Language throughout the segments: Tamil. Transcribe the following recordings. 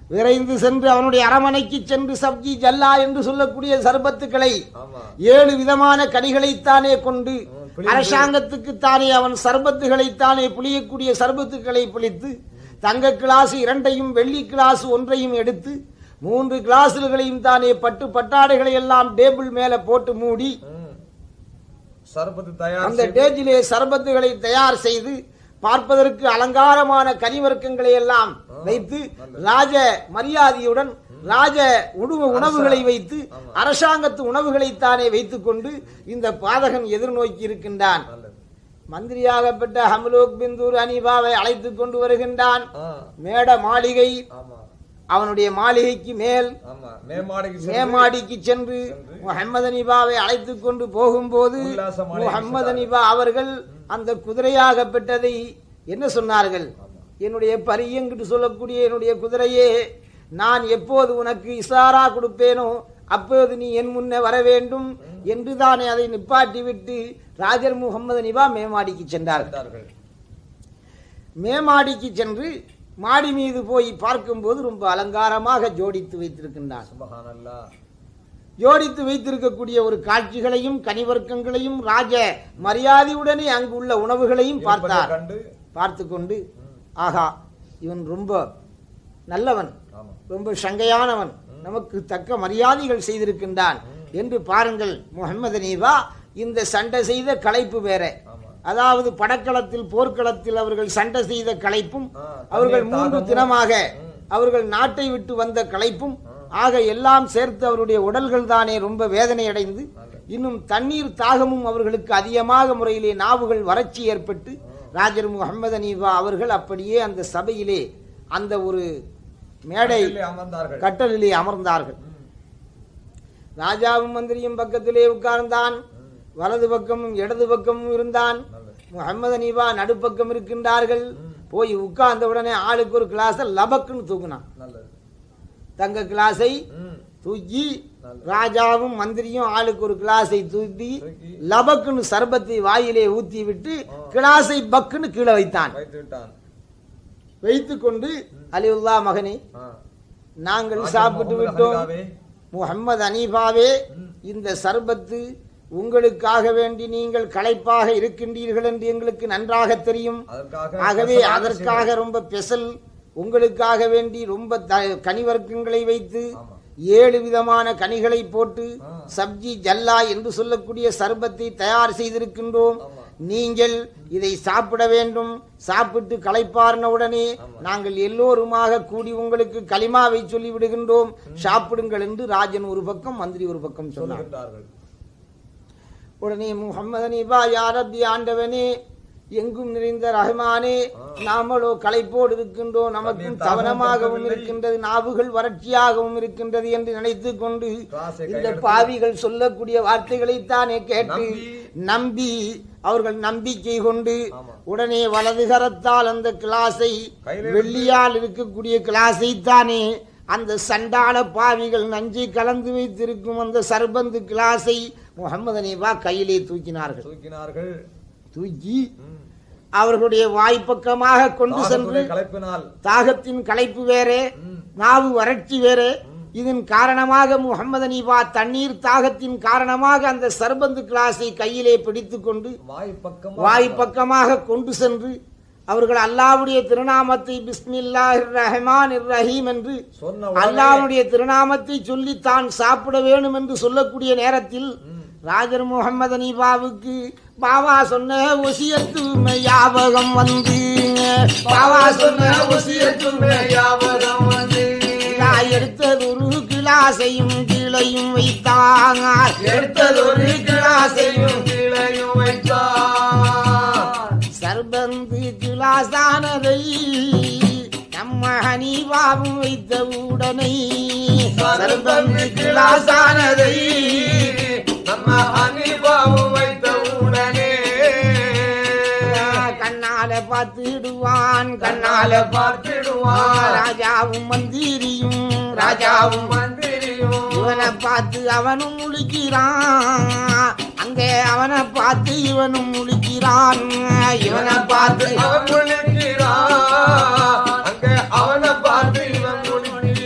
விரைந்து சென்று அவனுடைய அரமனைக்கு சென்று சப்ஜி ஜல்லா என்று சொல்லக்கூடிய சர்பத்துக்களை ஆமா ஏழு விதமான கனிகளைத்தானே கொண்டு பிழிந்து. அரசாங்கத்துக்கு தானே அவன் சர்பத்துகளைத்தானே புளியக்கூடிய சர்பத்துக்களை புளித்து தங்க கிளாஸ் இரண்டையும் வெள்ளி கிளாஸ் ஒன்றையும் எடுத்து மூன்று கிளாஸ்களையும் தானே பட்டு பட்டாடைகளை எல்லாம் டேபிள் மேல போட்டு மூடி ம். சர்பத்து தயார் அந்த செய்து- டேஜிலே சர்பத்துகளை தயார் செய்து பார்ப்பதற்கு அலங்காரமான கனிவர்க்கங்களை எல்லாம் வைத்து ராஜ மரியாதையுடன் ராஜ உணவு உணவுகளை வைத்து அரசாங்கத்து உணவுகளைத்தானே வைத்துக் கொண்டு இந்த பாதகன் எதிர்நோக்கி இருக்கின்றான் நல்லது மந்திரியாகப்பட்ட ஹம்லோக் பிந்தூர் அனிபாவை அழைத்துக் கொண்டு வருகின்றான் ஆ, மேட மாளிகை ஆமா அவனுடைய மாளிகைக்கு மேல் ஆமா மேமாடிக்கு சென்று மேமாடிக்கு சென்று முகமது அனிபாவை அழைத்துக் கொண்டு போகும்போது உல்லாச மாளிகைக்கு முகமது அனிபா அவர்கள் அந்த குதிரையாகப்பட்டதை என்ன சொன்னார்கள் என்னுடைய பரியங்கிட்டு சொல்லக்கூடிய என்னுடைய குதிரையே நான் எப்போது உனக்கு இசாரா கொடுப்பேனோ அப்போது நீ என் முன்னே வர வேண்டும் என்று தானே அதை நிப்பாட்டி விட்டு ராஜர் முகமது அனிபா மேமாடிக்கு சென்றார்கள் சென்றார்கள். மேமாடிக்கு சென்று மாடி மீது போய் பார்க்கும்போது ரொம்ப அலங்காரமாக ஜோடித்து வைத்திருக்கின்றான் சுபஹானல்லாஹ். ஜோடித்து வைத்திருக்கக்கூடிய ஒரு காட்சிகளையும் கனிவர்க்கங்களையும் ராஜ மரியாதையுடனே அங்குள்ள உணவுகளையும் பார்த்தார் கண்டு பார்த்து கொண்டு ஆகா இவன் ரொம்ப நல்லவன் ஆமா ரொம்ப சங்கையானவன் நமக்கு தக்க மரியாதைகள் செய்திருக்கின்றான் என்று பாருங்கள் முகமது நீவா இந்த சண்டை செய்த களைப்பு வேற ஆமா அதாவது படக்களத்தில் போர்க்களத்தில் அவர்கள் சண்டை செய்த களைப்பும் ஆ, அவர்கள் தண்ணீர் மூன்று தாகமும். தினமாக அவர்கள் நாட்டை விட்டு வந்த களைப்பும் ஆக எல்லாம் சேர்த்து அவருடைய உடல்கள் தானே ரொம்ப வேதனை அடைந்து இன்னும் தண்ணீர் தாகமும் அவர்களுக்கு அதிகமாக முறையிலே நாவுகள் வறட்சி ஏற்பட்டு ராஜர் முகமது அனீபா அவர்கள் அப்படியே அந்த சபையிலே அந்த ஒரு மேடை கட்டிலே அமர்ந்தார்கள் கட்டலிலே அமர்ந்தார்கள் ராஜாவும் மந்திரியும் பக்கத்திலே உட்கார்ந்தான் வலது பக்கமும் இடது பக்கமும் இருந்தான் முகமது அனீபா நடுப்பக்கம் இருக்கின்றார்கள் போய் உட்கார்ந்த உடனே ஆளுக்கு ஒரு கிளாஸை லபக்குன்னு தூக்குனான் நல்லது தங்க கிளாஸை ம் தூக்கி ராஜாவும் மந்திரியும் ஆளுக்கு ஒரு கிளாஸை தூக்கி தூக்கி லபக்குன்னு சர்பத்தை வாயிலே ஊத்தி விட்டு கிளாஸை பக்குன்னு கீழே வைத்தான் வைத்து விட்டான் வைத்துக் கொண்டு அலிவுல்லா மகனே ஆ. நாங்கள் ராஜா சாப்பிட்டு முகமது விட்டோம் ஹனிஃபாவே, முகம்மது அனீஃபாவே ம். இந்த சர்பத்து உங்களுக்காக வேண்டி நீங்கள் களைப்பாக இருக்கின்றீர்கள் என்று எங்களுக்கு நன்றாக தெரியும் அதற்காக ஆகவே கசப்பான அதற்காக ரொம்ப பெசல் உங்களுக்காக வேண்டி ரொம்ப த- கனிவர்க்கங்களை வைத்து ஆமா. ஏழு விதமான கனிகளை போட்டு ஆ. சப்ஜி ஜல்லா என்று சொல்லக்கூடிய சர்பத்தை தயார் செய்திருக்கின்றோம் ஆமா. நீங்கள் இதை சாப்பிட வேண்டும் சாப்பிட்டு களைப்பார்ன உடனே நாங்கள் எல்லோருமாக கூடி உங்களுக்கு களிமாவை சொல்லி விடுகின்றோம் சாப்பிடுங்கள் என்று ராஜன் ஒரு பக்கம் மந்திரி ஒரு பக்கம் சொன்னார் சொல்லுகின்றார்கள் உடனே முகமது அனீபா யாரப்பி ஆண்டவனே எங்கும் நிறைந்த ரஹ்மானே நாமளோ களைப்போடு இருக்கின்றோம் நமக்கும் தண்ணீர் தவனமாகவும் தாகம் இருக்கின்றது நாவுகள் வறட்சியாகவும் இருக்கின்றது என்று நினைத்துக் கொண்டு கிளாஸை இந்த கையெடுத்து பாவிகள் சொல்லக்கூடிய வார்த்தைகளைத்தானே கேட்டு நம்பி நம்பி அவர்கள் நம்பிக்கை கொண்டு ஆமா. உடனே வலது கரத்தால் அந்த கிளாஸை கையிலே வெள்ளியால் இருக்கக்கூடிய கிளாஸை தானே அந்த சண்டாள பாவிகள் நஞ்சை கலந்து வைத்திருக்கும் அந்த சர்பந்து கிளாஸை முகமது அனீபா கையிலே தூக்கினார்கள் தூக்கினார்கள் தூக்கி ம். அவர்களுடைய வாய்ப்பக்கமாக கொண்டு சென்று தாகத்துடைய களைப்பினால் தாகத்தின் களைப்பு வேறே ம். நாவு வறட்சி வேறே இதன் காரணமாக முகமது அனீபா தண்ணீர் தாகத்தின் காரணமாக அந்த சர்பந்து கிளாஸை கையிலே பிடித்துக் கொண்டு வாய் பக்கம் வாய் பக்கமாக கொண்டு சென்று அவர்கள் அல்லாவுடைய திருநாமத்தை பிஸ்மில்லாஹிர் ரஹ்மான் ரஹீம் என்று சொன்ன உடனே அல்லாவுடைய திருநாமத்தை சொல்லி தான் சாப்பிட வேண்டும் என்று சொல்லக்கூடிய நேரத்தில் ராஜர் முகமது அனீபாவுக்கு பாவா சொன்ன ஒசியத்து ஞாபகம் வந்து பாவா சொன்ன ஒசியத்து ஞாபகம் வந்து நான் எடுத்ததொரு கிளாசையும் கீழையும் வைத்தாங்க எடுத்ததொரு கிளாசையும் கீழையும் வைத்தார் சர்பந்து கிளாசானதை நம்ம ஹனீபாவும் வைத்த உடனே சர்பந்து கிளாசானதை நம்ம அனிபாவும் வைத்த உடனே கண்ணால பார்த்துடுவான் கண்ணால கண்ணால பார்த்திடுவான் ராஜாவும் மந்திரியும் ராஜாவும் ராஜாவும் மந்திரியும் இவனை பார்த்து அவனும் முழிக்கிறான் அங்கே அவனை பார்த்து இவனும் முழிக்கிறான் இவனை பார்த்து அவன் முழிக்கிறான் அங்க அவனை பார்த்து இவன் முழிக்கிறான்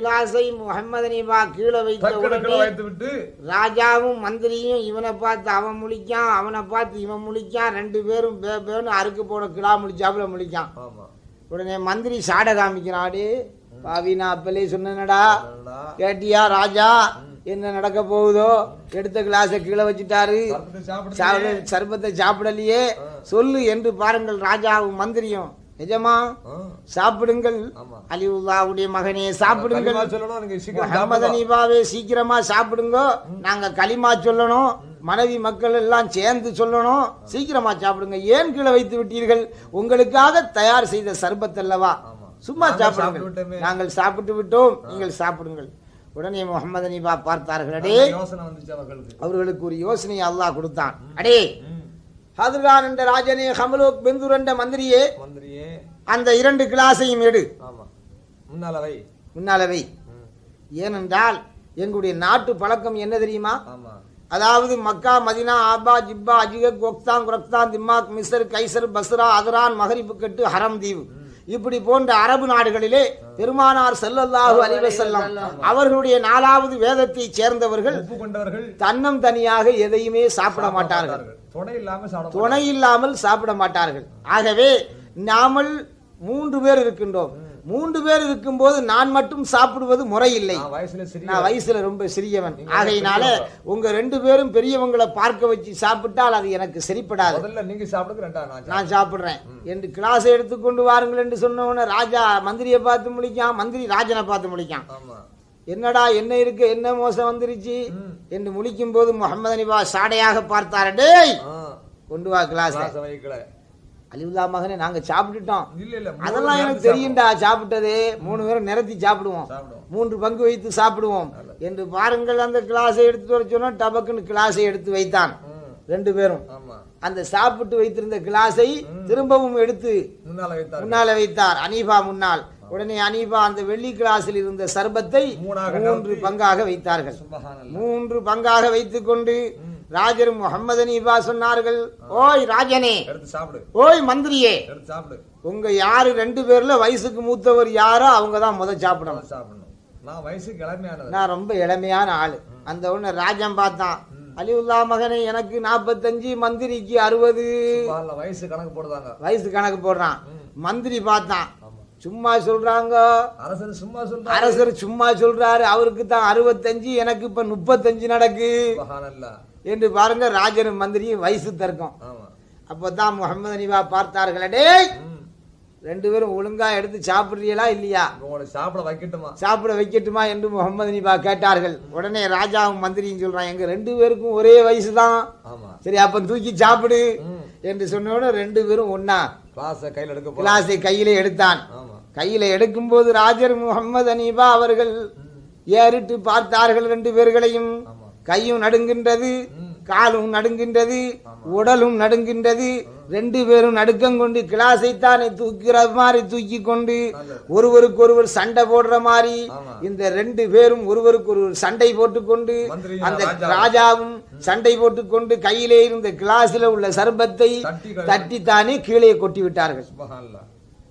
கிளாஸை முகமது அனிபா கீழே வைத்த டக்குனு உடனே கீழே வைத்து விட்டு ராஜாவும் மந்திரியும் இவனை பார்த்து அவன் முழிக்கான் அவனை பார்த்து இவன் முழிக்கான் ரெண்டு பேரும் பே பேன்னு அறுக்கு போட கிடா முழிச்சாப்புல முழிக்கான் ஆமா உடனே மந்திரி சாட காமிக்கிறாடு பாவி நான் அப்பலே சொன்னேனடா என்னடா? கேட்டியா ராஜா என்ன நடக்க போகுதோ எடுத்த கிளாஸை கீழே வச்சுட்டாரு சர்பத்தை சாப்பிடுங்க. சாப்பிட- சர்பத்தை சாப்பிடலையே சொல்லு என்று பாருங்கள் ராஜாவும் மந்திரியும் நிஜமா ஆ, சாப்பிடுங்கள் ஆமா. அலிவுல்லாவுடைய மகனே சாப்பிடுங்கள் கலிமா சொல்லணும் நீங்க சீக்கிரம் முகமது சாப்பிடுங்க. அனிபாவே சீக்கிரமா சாப்பிடுங்க நாங்க களிமா சொல்லணும் மனைவி மக்கள் எல்லாம் சேர்ந்து சொல்லணும் சீக்கிரமா சாப்பிடுங்க ஏன் கீழே வைத்து விட்டீர்கள் உங்களுக்காக தயார் செய்த சர்பத் அல்லவா ஆமா. சும்மா நாங்கள் சாப்பிட்டு சாப்பிடுங்கள் விட்டோமே. நாங்கள் சாப்பிட்டு விட்டோம் நீங்கள் சாப்பிடுங்கள் உடனே முகமது அனிபா பார்த்தார்கள் அடே நல்ல யோசனை வந்துச்சு அவர்களுக்கு அவர்களுக்கு ஒரு யோசனையை அல்லாஹ் கொடுத்தான் அடே ம். ஹாதிர்கான் என்ற ராஜனே ஹமலோக் பெந்தூர் என்ற மந்திரியே மந்திரியே அந்த இரண்டு கிளாஸையும் எடு ஆமா முன்னால வை முன்னாலவை ம். ஏனென்றால் எங்களுடைய நாட்டு பழக்கம் என்ன தெரியுமா ஆமா அதாவது மக்கா மதினா ஆபா ஜிப்பா அஜிக கோக்தான் குரக்தான் திம்மாக் மிஸ்ர் கைசர் பஸ்ரா அதரான் மகரிப்பு கட்டு ஹரம் தீவு இப்படி போன்ற அரபு நாடுகளிலே பெருமானார் செல்லல்லாஹு அலைஹி வஸல்லம் அவர்களுடைய நாலாவது வேதத்தை சேர்ந்தவர்கள் உப்பு கொண்டவர்கள் தன்னம் தனியாக எதையுமே சாப்பிட மாட்டார்கள் துணை இல்லாம சாப்பிட துணை இல்லாமல் சாப்பிட மாட்டார்கள் ஆகவே நாமல் மூன்று பேர் இருக்கின்றோம் மூன்று பேர் இருக்கும்போது நான் மட்டும் சாப்பிடுவது முறையில்லை நான் வயசுல சிறிய நான் வயசுல ரொம்ப சிறியவன் நீங்க ஆகையினால பெரியவங்க. உங்க ரெண்டு பேரும் பெரியவங்களை பார்க்க வச்சு சாப்பிட்டால் அது எனக்கு சரிப்படாது முதல்ல நீங்க சாப்பிடுங்க ரெண்டா நான் நான் சாப்பிடுறேன் என்று கிளாஸ் எடுத்துக்கொண்டு வாருங்கள் என்று சொன்ன உடனே ராஜா மந்திரியை பார்த்து முடிக்கான் மந்திரி ராஜனை பார்த்து முடிக்கான் ஆமா என்னடா என்ன இருக்கு என்ன மோசம் வந்துருச்சு ம். என்று முழிக்கும் போது முகமது அனிபா சாடையாக பார்த்தாரு டேய் ஆ, கொண்டு வா கிளாஸ் கிளாஸை வைக்கல அலிவுல்லா மகனே நாங்க சாப்பிட்டுட்டோம் இல்ல இல்ல மூணு அதெல்லாம் எனக்கு நேரத்துக்கு தெரியும்டா சாப்பிட்டது மூணு பேரும் நிரத்தி சாப்பிடுவோம் சாப்பிடுவோம் மூன்று பங்கு வைத்து சாப்பிடுவோம் என்று பாருங்கள் அந்த கிளாஸை எடுத்து வர சொன்னா டபக்குன்னு கிளாஸை எடுத்து வைத்தான் ம், ரெண்டு பேரும் ஆமா அந்த சாப்பிட்டு வைத்திருந்த கிளாஸை திரும்பவும் எடுத்து முன்னால வைத்தார் முன்னால வைத்தார் அனீபா முன்னால் உடனே அனீபா அந்த வெள்ளி கிளாஸில் இருந்த சர்பத்தை மூணாக மூன்று நகர்த்தி. பங்காக வைத்தார்கள் சுபஹானல்லாஹ் மூன்று பங்காக வைத்துக் கொண்டு ராஜர் முகமது அனீபா சொன்னார்கள் ஓய் ராஜனே எடுத்து சாப்பிடு ஓய் மந்திரியே எடுத்து சாப்பிடு உங்க யாரு ரெண்டு பேர்ல வயசுக்கு மூத்தவர் யாரோ அவங்க தான் முத சாப்பிடணும் நான் சாப்பிடணும் நான் வயசுக்கு இளமையானது நான் ரொம்ப இளமையான ஆளு அந்த ஒண்ணு ராஜன் பார்த்தான் அலிவுல்லா மகனே எனக்கு நாற்பத்தஞ்சு மந்திரிக்கு அறுபது சுபஹானல்லாஹ், வயசு கணக்கு போடுதாங்க வயசு கணக்கு போடுறான் மந்திரி பார்த்தான் ஆமா சும்மா சொல்றாங்க அரசர் சும்மா சொல்றாரு அரசர் சும்மா சொல்றாரு அவருக்கு தான் அறுபத்தஞ்சு எனக்கு இப்ப முப்பத்தஞ்சு நடக்கு சுபஹானல்லாஹ். என்று பாருங்க ராஜனும் மந்திரியும் வயசு தர்க்கம் ஆமா அப்பதான் முகமது அனிபா பார்த்தார்கள் டேய் ம். ரெண்டு பேரும் ஒழுங்கா எடுத்து சாப்பிடுறீங்களா இல்லையா இப்ப உங்களை சாப்பிட வைக்கட்டுமா சாப்பிட வைக்கட்டுமா என்று முகமது அனிபா கேட்டார்கள் உடனே ராஜாவும் மந்திரியும் சொல்றான் எங்க ரெண்டு பேருக்கும் ஒரே வயசு தான் ஆமா சரி அப்ப தூக்கி சாப்பிடு ம். என்று சொன்ன உடனே ரெண்டு பேரும் ஒன்னா கிளாஸ கையில எடுக்க போறோம் கிளாஸை கையில எடுத்தான் ஆமா கையில எடுக்கும்போது ராஜர் முகமது அனீபா அவர்கள் ஏறிட்டு பார்த்தார்கள் ரெண்டு பேர்களையும் ஆமா கையும் நடுங்கின்றது ம். காலும் நடுங்கின்றது உடலும் நடுங்கின்றது ரெண்டு பேரும் நடுக்கம் கொண்டு கிளாஸை தானே தூக்கிற மாதிரி தூக்கி கொண்டு நல்லது. ஒருவருக்கு ஒருவர் சண்டை போடுற மாதிரி ஆமா. இந்த ரெண்டு பேரும் ஒருவருக்கு ஒருவர் சண்டை போட்டுக்கொண்டு மந்திரியும் அந்த ராஜாவும். ராஜாவும் சண்டை போட்டுக்கொண்டு கையிலே இருந்த கிளாஸில் உள்ள சர்பத்தை தட்டி கழ- தட்டித்தானே கீழே கொட்டி விட்டார்கள் சுபஹானல்லாஹ்.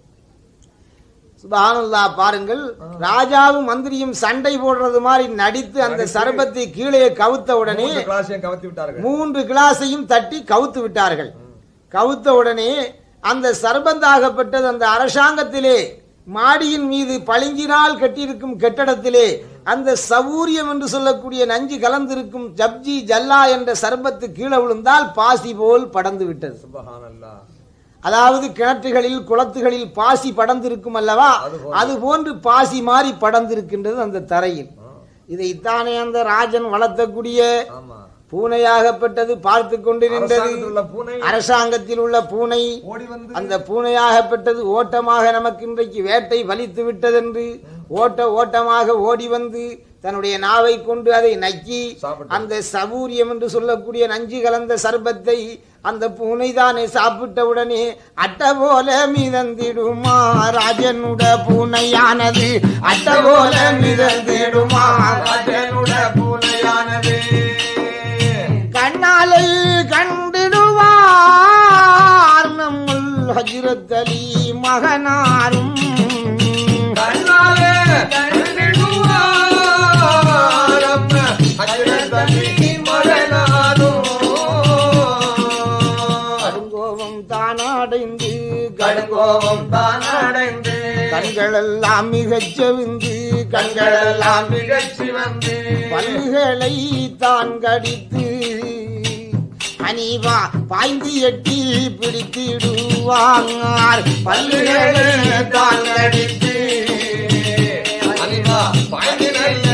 சுபஹானல்லா பாருங்கள் ராஜாவும் மந்திரியும் சண்டை போடுறது மாதிரி நடித்து அந்த நடித்து சர்பத்தை கீழே கவுத்த உடனே மூன்று கிளாஸையும் கவர்த்தி விட்டார்கள் மூன்று கிளாஸையும் தட்டி கவுத்து விட்டார்கள் கவுத்த உடனே அந்த சர்பந்தாகப்பட்டது அந்த அரசாங்கத்திலே மாடியின் மீது பளிங்கினால் கட்டியிருக்கும் கட்டடத்திலே அந்த சவூரியம் என்று சொல்லக்கூடிய நஞ்சு கலந்திருக்கும் ஜப்ஜி ஜல்லா என்ற சர்பத்து கீழே விழுந்தால் பாசி போல் படர்ந்து விட்டது சுபஹானல்லாஹ். அதாவது கிணற்றுகளில் குளத்துகளில் பாசி படர்ந்திருக்கும் அல்லவா அதுபோல. அது போன்று பாசி மாறி படர்ந்திருக்கின்றது அந்த தரையில் ஆ, இதைத்தானே அந்த ராஜன் வளர்த்தக்கூடிய ஆமா பூனையாகப்பட்டது பார்த்து கொண்டிருந்தது அரசாங்கத்தில் உள்ள பூனை அரசாங்கத்தில் உள்ள பூனை ஓடி வந்து அந்த பூனையாகப்பட்டது ஓட்டமாக நமக்கு இன்றைக்கு வேட்டை வலித்து விட்டதென்று ஓட்ட ஓட்டமாக ஓடி வந்து தன்னுடைய நாவை கொண்டு அதை நக்கி சாப்பிட்டது. அந்த சபூரியம் என்று சொல்லக்கூடிய நஞ்சு கலந்த சர்பத்தை அந்த பூனை தானே சாப்பிட்ட உடனே அட்ட போல மிதந்திடுமா ராஜனுட பூனையானது அட்ட போல மிதந்திடுமா ராஜனுட பூனையானது கண்ணாலை கண்டிடுவார் நம்முள் ஹஜ்ரத் அலி மகனாரும் கண்ணாலே கண்டிடுவார் கண்களெல்லாம் மிகச் செவிந்து கண்களெல்லாம் கண்களெல்லாம் மிகச் சிவந்து பல்லுகளை தான் கடித்து அனிவா பாய்ந்து எட்டி பிடித்திடுவாங்கார் பல்லுகளை தான் கடித்து அனிவா பாய்ந்தினைய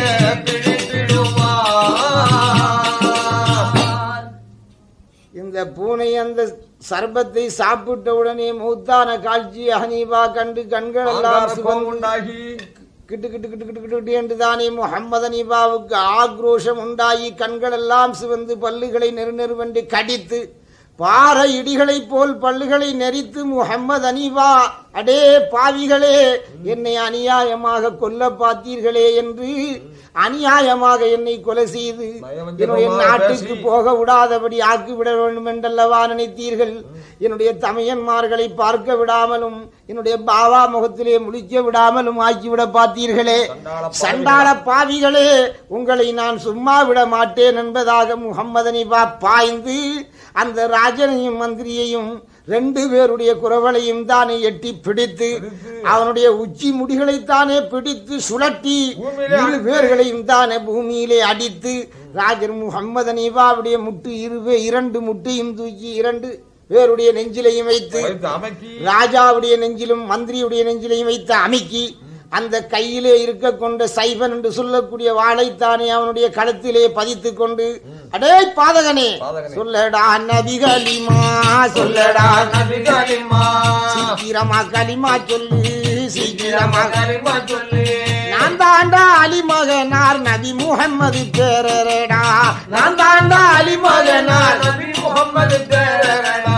பிடித்திடுவார் இந்த பூனை அந்த சர்பத்தை சாப்பிட்ட உடனே மூத்தான காட்சி ஹனீபா கண்டு கண்கள் எல்லாம் ஆங்கார கோபம் சிவந்து உண்டாகி கிட்டு கிட்டு கிட்டு கிட்டு கிட்டு என்று தானே முகம்மது அனீபாவுக்கு ஆக்ரோஷம் உண்டாகி கண்கள் எல்லாம் சிவந்து பல்லுகளை நெரு நெருவென்று கடித்து பாறை இடிகளைப் போல் பல்லுகளை நெரித்து முகம்மது அனீபா அடே பாவிகளே என்னை அநியாயமாக கொல்ல பார்த்தீர்களே என்று அநியாயமாக என்னை கொலை செய்து நயவஞ்சகமாக என்னுடைய நாட்டுக்கு பேசி. போக விடாதபடி ஆக்கிவிட வேண்டும் என்றல்லவா நினைத்தீர்கள் என்னுடைய தமையன்மார்களை பார்க்க விடாமலும் என்னுடைய பாவா முகத்திலே முழிக்க விடாமலும் ஆக்கிவிட பார்த்தீர்களே சண்டாள சண்டாள பாவிகளே உங்களை நான் சும்மா விட மாட்டேன் என்பதாக முகம்மது அனிபா பாய்ந்து அந்த ராஜனையும் மந்திரியையும் ரெண்டு பேருடைய குரவளையும் தானே எட்டி பிடித்து அவனுடைய உச்சி முடிகளைத்தானே பிடித்து சுழட்டி பூமியிலே இரு பேர்களையும் தானே பூமியிலே அடித்து ராஜர் முகம்மது அனீபாவுடைய முட்டு இருவே இரண்டு முட்டையும் தூக்கி இரண்டு பேருடைய நெஞ்சிலையும் வைத்து வைத்து அமைக்கி ராஜாவுடைய நெஞ்சிலும் மந்திரியுடைய நெஞ்சிலையும் வைத்து அமுக்கி அந்த கையிலே இருக்க கொண்ட சைவன் என்று சொல்லக்கூடிய வாளைத்தானே அவனுடைய கழுத்திலே பதித்துக் கொண்டு அடே பாதகனே பாதகனே. சொல்லடா நபிகளிமா சொல்லடா நபிகளிமா சீக்கிரமா களிமா சொல்லு சீக்கிரமா களிமா சொல்லு நான் தாண்டா அலிமகனார் நபி முகம்மது பேரரடா நான் தாண்டா அலிமகனார் நபி முகம்மது பேரடா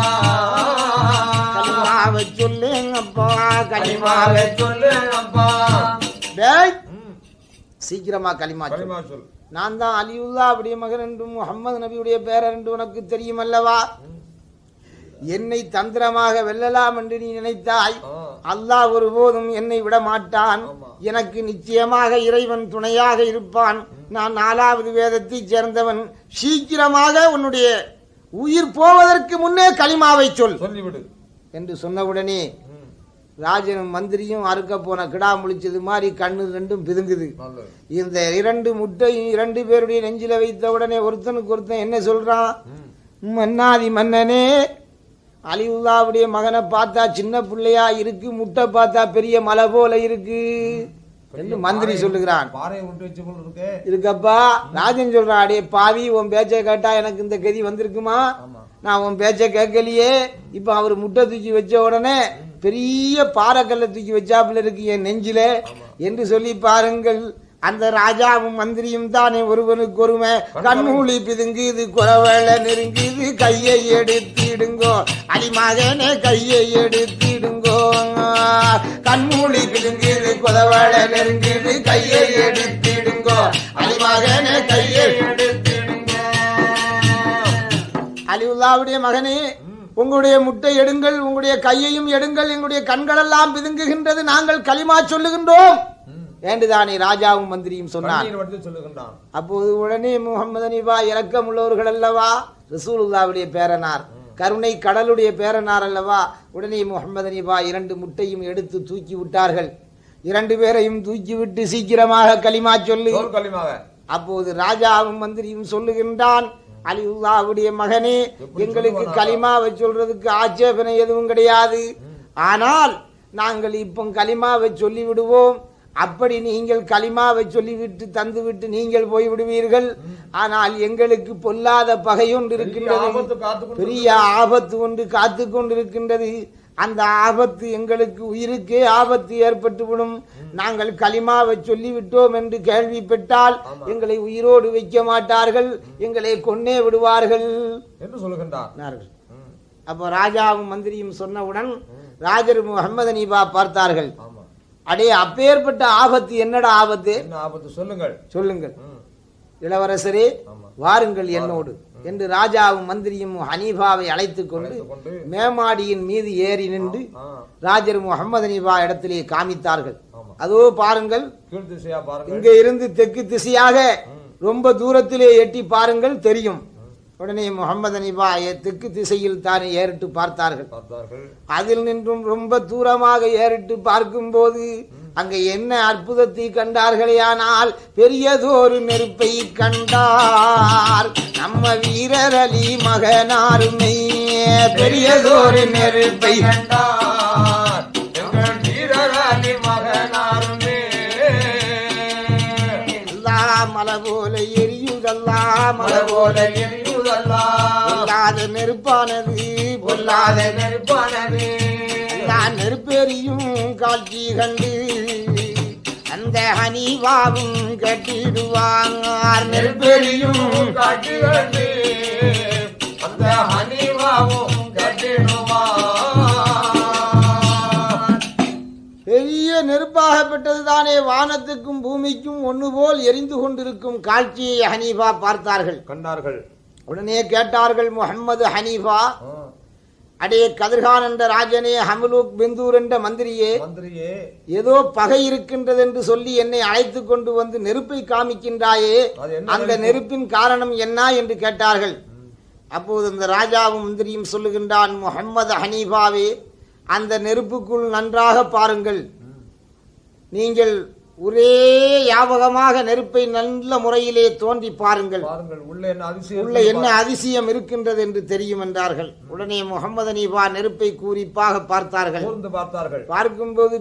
களிமாவை சொல்லுங்கப்பா களிமாவை களிமாவை சொல்லு அப்பா டேய் ம், சீக்கிரமா களிமா சொல்லு. களிமா சொல் நான் தான் அலியுல்லா அப்படிய மகன் என்றும் முகம்மது நபியுடைய பேரர் என்று உனக்கு தெரியும் அல்லவா என்னை தந்திரமாக வெல்லலாம் என்று நீ நினைத்தாய் ஆ, அல்லாஹ் ஒருபோதும் என்னை விட மாட்டான் ஆமா. எனக்கு நிச்சயமாக இறைவன் துணையாக இருப்பான் நான் நாலாவது வேதத்தைச் சேர்ந்தவன் சீக்கிரமாக உன்னுடைய உயிர் போவதற்கு முன்னே களிமாவை சொல் சொல்லிவிடு என்று சொன்னவுடனே ம், ராஜனும் மந்திரியும் அறுக்க போன கிடா முழிச்சது மாதிரி கண்ணு ரெண்டும் பிதுங்குது நல்லது இந்த இரண்டு முட்டையும் இரண்டு பேருடைய நெஞ்சில வைத்த உடனே ஒருத்தனுக்கு ஒருத்தன் என்ன சொல்றான் ம், மன்னாதி மன்னனே அலிவுல்லாவுடைய மகனை பார்த்தா சின்ன பிள்ளையா இருக்கு முட்டை பார்த்தா பெரிய மலை போல இருக்கு என்று மந்திரி சொல்லுகிறான் பாறையை விட்டு வச்சு போல இருக்கே இருக்கப்பா ராஜன் சொல்றான் அடே பாவி உன் பேச்சை கேட்டா எனக்கு இந்த கதி வந்திருக்குமா ஆமா நான் உன் பேச்சை கேட்கலையே இப்ப அவர் முட்டை தூக்கி வச்ச உடனே பெரிய பாறைக்கல்ல தூக்கி வச்சாப்புல இருக்கு என் நெஞ்சில என்று சொல்லி பாருங்கள் அந்த ராஜாவும் மந்திரியும் தானே ஒருவனுக்கு ஒருமை கண்மூலி பிதுங்குது குறவள நெருங்குது கையை எடுத்திடுங்கோ அடிமகனே கையை எடுத்திடுங்கோ கண்மூலி பிதுங்குது குறவள நெருங்குது கையை எடுத்திடுங்கோ அடிமகனே கையை அலிவுல்லாவுடைய மகனே உங்களுடைய முட்டை எடுங்கள் உங்களுடைய கையையும் எடுங்கள் எங்களுடைய கண்களெல்லாம் பிதுங்குகின்றது நாங்கள் களிமா சொல்லுகின்றோம் ம், ஏண்டுதானே ராஜாவும் மந்திரியும் சொன்னார் கண்ணீர் வடித்து சொல்லுகின்றான் அப்போது உடனே முகமது அனிபா இரக்கம் உள்ளவர்கள் அல்லவா ரசூலுல்லாவுடைய பேரனார் கருணை கடலுடைய பேரனார் அல்லவா உடனே முகமது அனிபா இரண்டு முட்டையும் எடுத்து தூக்கி விட்டார்கள் இரண்டு பேரையும் தூக்கி விட்டு சீக்கிரமாக களிமா சொல்லு சொல் களிமாக அப்போது ராஜாவும் மந்திரியும் சொல்லுகின்றான் அலிவுல்லாவுடைய மகனே எங்களுக்கு களிமாவை சொல்றதுக்கு ஆட்சேபனை எதுவும் கிடையாது ஆனால் நாங்கள் இப்போ களிமாவை சொல்லி விடுவோம் அப்படி நீங்கள் களிமாவை சொல்லிவிட்டு தந்துவிட்டு நீங்கள் போய் விடுவீர்கள் ஆனால் எங்களுக்கு பொல்லாத பகையொன்று ஆபத்து இருக்கின்றது காத்துக் கொண்டு பெரிய ஆபத்து ஒன்று காத்து கொண்டிருக்கின்றது அந்த ஆபத்து எங்களுக்கு உயிருக்கே ஆபத்து ஏற்பட்டுவிடும் நாங்கள் களிமாவை சொல்லிவிட்டோம் என்று கேள்விப்பட்டால் எங்களை உயிரோடு வைக்க மாட்டார்கள் எங்களை கொன்னே விடுவார்கள் என்று சொல்லுகின்றார் என்றார்கள். ம், அப்போ ராஜாவும் மந்திரியும் சொன்னவுடன் ராஜர் முகமது அனீபா பார்த்தார்கள் ஆமா அடே அப்பேற்பட்ட ஆபத்து என்னடா ஆபத்து என்ன ஆபத்து சொல்லுங்கள் சொல்லுங்கள் ம், இளவரசரே ஆமா வாருங்கள் என்னோடு என்று ராஜாவும் மந்திரியும் ஹனீஃபாவை அழைத்துக் கொண்டு அழைத்துக் கொண்டு மேமாடியின் மீது ஏறி நின்று ஆ, ராஜர் முகமது அனீஃபா இடத்திலே காமித்தார்கள் ஆமா அதோ பாருங்கள் கீழ் திசையா பாருங்கள் இங்க இருந்து தெற்கு திசையாக ரொம்ப தூரத்திலே எட்டி பாருங்கள் தெரியும் உடனே முகமது அனீஃபா எ- தெற்கு திசையில் தானே ஏறிட்டு பார்த்தார்கள் பார்த்தார்கள் அதில் நின்றும் ரொம்ப தூரமாக ஏறிட்டு பார்க்கும்போது அங்க என்ன அற்புதத்தை கண்டார்களேயானால் பெரியதொரு நெருப்பை கண்டார் நம்ம வீரர் அலி மகனாருமே பெரியதொரு நெருப்பை கண்டார் எங்கள் வீரராணி மகனாருமே எல்லாம் மலை போல எரியுதெல்லாம் மலை மலை போல போல எரியுதல்லா பொல்லாத நெருப்பானது பொல்லாத பொல்லாத நெருப்பானது நான் நெருப்பெரியும் காட்சி கண்டு அந்த ஹனிவாவும் கட்டிடுவாங்க நெருப்பெரியும் காட்டுகிறது அந்த ஹனிவாவும் கட்டிடுவான் பெரிய நெருப்பாகப்பட்டது தானே வானத்துக்கும் பூமிக்கும் ஒன்று போல் எரிந்து கொண்டிருக்கும் காட்சியை ஹனீஃபா பார்த்தார்கள் கண்டார்கள் உடனே கேட்டார்கள் முகம்மது ஹனீஃபா ஆ, அடே கதிர்கான் என்ற ராஜனே ஹமலூக் பிந்தூர் என்ற மந்திரியே மந்திரியே ஏதோ பகை இருக்கின்றது என்று சொல்லி என்னை அழைத்து கொண்டு வந்து நெருப்பை காமிக்கின்றாயே அது என்ன அந்த நெருப்பு? நெருப்பின் காரணம் என்ன என்று கேட்டார்கள் அப்போது இந்த ராஜாவும் மந்திரியும் சொல்லுகின்றான் முகம்மது ஹனீஃபாவே அந்த நெருப்புக்குள் நன்றாக பாருங்கள் நீங்கள் ஒரே யாபகமாக நெருப்பை நல்ல முறையிலே தோண்டி பாருங்கள் பாருங்கள் உள்ள என்ன அதிசயம் உள்ள என்ன அதிசயம் இருக்கின்றது என்று தெரியும் என்றார்கள் உடனே முகமது அனீபா நெருப்பை கூறிப்பாக பார்த்தார்கள் கூர்ந்து பார்த்தார்கள் பார்க்கும்போது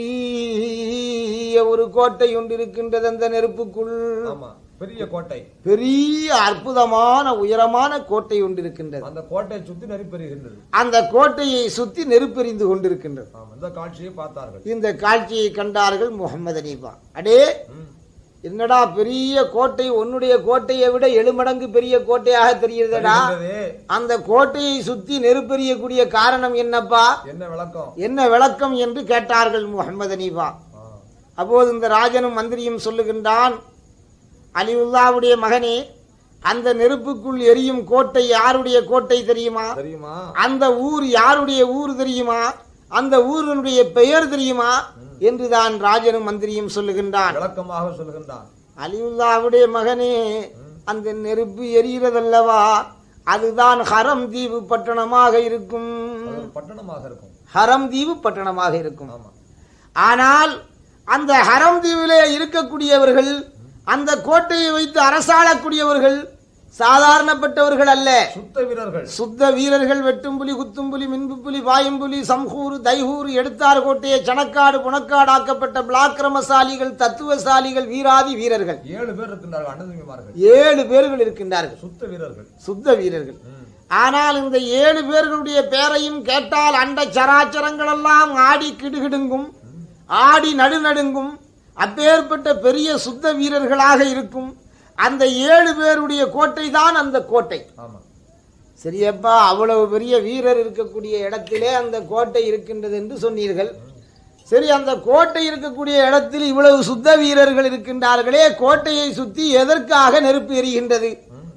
பெரிய ஒரு கோட்டை ஒன்று இருக்கின்றது அந்த நெருப்புக்குள் ஆமா பெரிய கோட்டை பெரிய அற்புதமான உயரமான கோட்டை ஒன்று இருக்கின்றது அந்த கோட்டை சுத்தி நெருப்பெறுகின்றது அந்த கோட்டையை சுத்தி நெருப்பெறிந்து கொண்டிருக்கின்றது ஆமா இந்த காட்சியை பார்த்தார்கள் இந்த காட்சியை கண்டார்கள் முகமது அனீபா அடே ம். என்னடா பெரிய கோட்டை உன்னுடைய கோட்டையை விட எழுமடங்கு பெரிய கோட்டையாக தெரிகிறதடா தெரிகின்றதே. அந்த கோட்டையை சுத்தி நெருப்பெறியக்கூடிய காரணம் என்னப்பா என்ன விளக்கம் என்ன விளக்கம் என்று கேட்டார்கள் முகமது அனீபா ஆ, அப்போது இந்த ராஜனும் மந்திரியும் சொல்லுகின்றான் அலிவுல்லாவுடைய மகனே அந்த நெருப்புக்குள் எரியும் கோட்டை யாருடைய கோட்டை தெரியுமா தெரியுமா அந்த ஊர் யாருடைய ஊர் தெரியுமா அந்த ஊரினுடைய பெயர் தெரியுமா என்றுதான் ராஜனும் மந்திரியும் சொல்லுகின்றான் விளக்கமாக சொல்கின்றான் அலிவுல்லாவுடைய மகனே அந்த நெருப்பு எரிகிறதல்லவா அதுதான் ஹரம் தீவு பட்டணமாக இருக்கும் அது ஒரு பட்டணமாக இருக்கும் ஹரம் தீவு பட்டணமாக இருக்கும் ஆமா ஆனால் அந்த ஹரம் தீவிலே இருக்கக்கூடியவர்கள் அந்த கோட்டையை வைத்து அரசாளக்கூடியவர்கள் சாதாரணப்பட்டவர்கள் அல்ல சுத்த வீரர்கள் சுத்த வீரர்கள் வெட்டும் புலி குத்தும் புலி மின்பு புலி பாயும் புலி சம்ஹூர் தைஹூர் எடுத்தார் கோட்டையை சணக்காடு புனக்காடாக்கப்பட்ட பிளாக்கிரமசாலிகள் தத்துவசாலிகள் வீராதி வீரர்கள் ஏழு பேர் இருக்கின்றார்கள் அண்ணதம்பிமார்கள் ஏழு பேர்கள் இருக்கின்றார்கள் சுத்த வீரர்கள் சுத்த வீரர்கள் ம். ஆனால் இந்த ஏழு பேர்களுடைய பேரையும் கேட்டால் அண்ட சராச்சரங்கள் எல்லாம் ஆடி கிடுகிடுங்கும் ஆடி நடுநடுங்கும் அப்பேற்பட்ட பெரிய சுத்த வீரர்களாக இருக்கும் அந்த ஏழு பேருடைய கோட்டை தான் அந்த கோட்டை ஆமா சரியப்பா அவ்வளவு பெரிய வீரர் இருக்கக்கூடிய இடத்திலே அந்த கோட்டை இருக்கின்றது என்று சொன்னீர்கள் சரி அந்த கோட்டை இருக்கக்கூடிய இடத்தில் இவ்வளவு சுத்த வீரர்கள் இருக்கின்றார்களே கோட்டையை சுத்தி எதற்காக நெருப்பு எரிகின்றது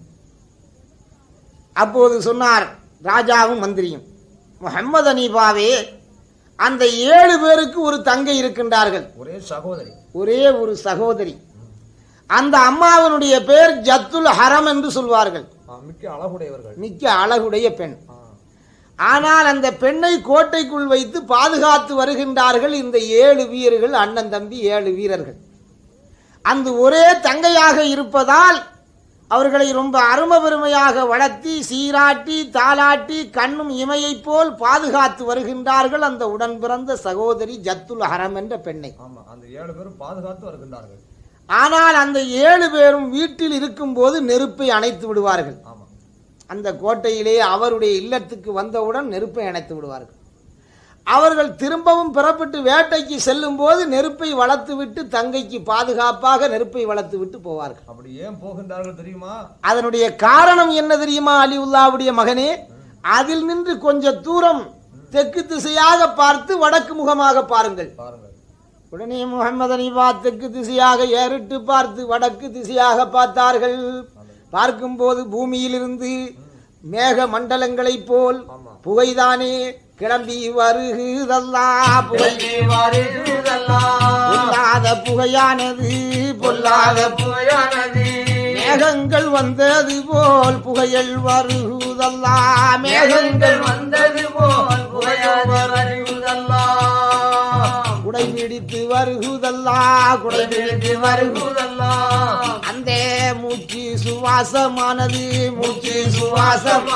அப்போது சொன்னார் ராஜாவும் மந்திரியும் முகம்மது அனீபாவே அந்த ஏழு பேருக்கு ஒரு தங்கை இருக்கின்றார்கள் ஒரே சகோதரி ஒரே ஒரு சகோதரி அந்த அம்மாவினுடைய பெயர் ஜத்துல் ஹரம் என்று சொல்வார்கள் ஆ, மிக்க அழகுடையவர்கள் மிக்க அழகுடைய பெண் ஆ, ஆனால் அந்த பெண்ணை கோட்டைக்குள் வைத்து பாதுகாத்து வருகின்றார்கள் இந்த ஏழு வீரர்கள் அண்ணன் தம்பி ஏழு வீரர்கள் அந்த ஒரே தங்கையாக இருப்பதால் அவர்களை ரொம்ப அரும பெருமையாக வளர்த்தி சீராட்டி தாலாட்டி கண்ணும் இமையைப் போல் பாதுகாத்து வருகின்றார்கள் அந்த உடன் பிறந்த சகோதரி ஜத்துல் ஹரம் என்ற பெண்ணை ஆமா அந்த ஏழு பேரும் பாதுகாத்து வருகின்றார்கள் ஆனால் அந்த ஏழு பேரும் வீட்டில் இருக்கும்போது நெருப்பை அணைத்து விடுவார்கள் ஆமா அந்த கோட்டையிலே அவருடைய இல்லத்துக்கு வந்தவுடன் நெருப்பை அணைத்து விடுவார்கள் அவர்கள் திரும்பவும் புறப்பட்டு வேட்டைக்கு செல்லும் போது நெருப்பை வளர்த்து விட்டு தங்கைக்கு பாதுகாப்பாக நெருப்பை வளர்த்து விட்டு போவார்கள் அப்படி ஏன் போகின்றார்கள் தெரியுமா அதனுடைய காரணம் என்ன தெரியுமா அலிவுல்லாவுடைய மகனே அதில் நின்று கொஞ்ச தூரம் தெற்கு திசையாக பார்த்து வடக்கு முகமாக பாருங்கள் பாருங்கள் உடனே முகமது அனிபா தெற்கு திசையாக ஏறிட்டு பார்த்து வடக்கு திசையாக பார்த்தார்கள் பார்க்கும்போது பூமியிலிருந்து மேக மண்டலங்களைப் போல் ஆமா புகைதானே கிளம்பி வருகுதல்லா புகை புகழ்ச்சி வருகுதெல்லாம் பொல்லாத புகையானது பொல்லாத பொல்லாத புயானது மேகங்கள் வந்தது போல் புகையல் வருகுதல்லா மேகங்கள் மேகங்கள் வந்தது போல் புகையாக வருகுதெல்லாம் உடைபிடி பிடித்து வருகுதல்லா குடை பிடித்து வருகுதெல்லாம் அந்த மூச்சு சுவாசமானது மூச்சு சுவாசம்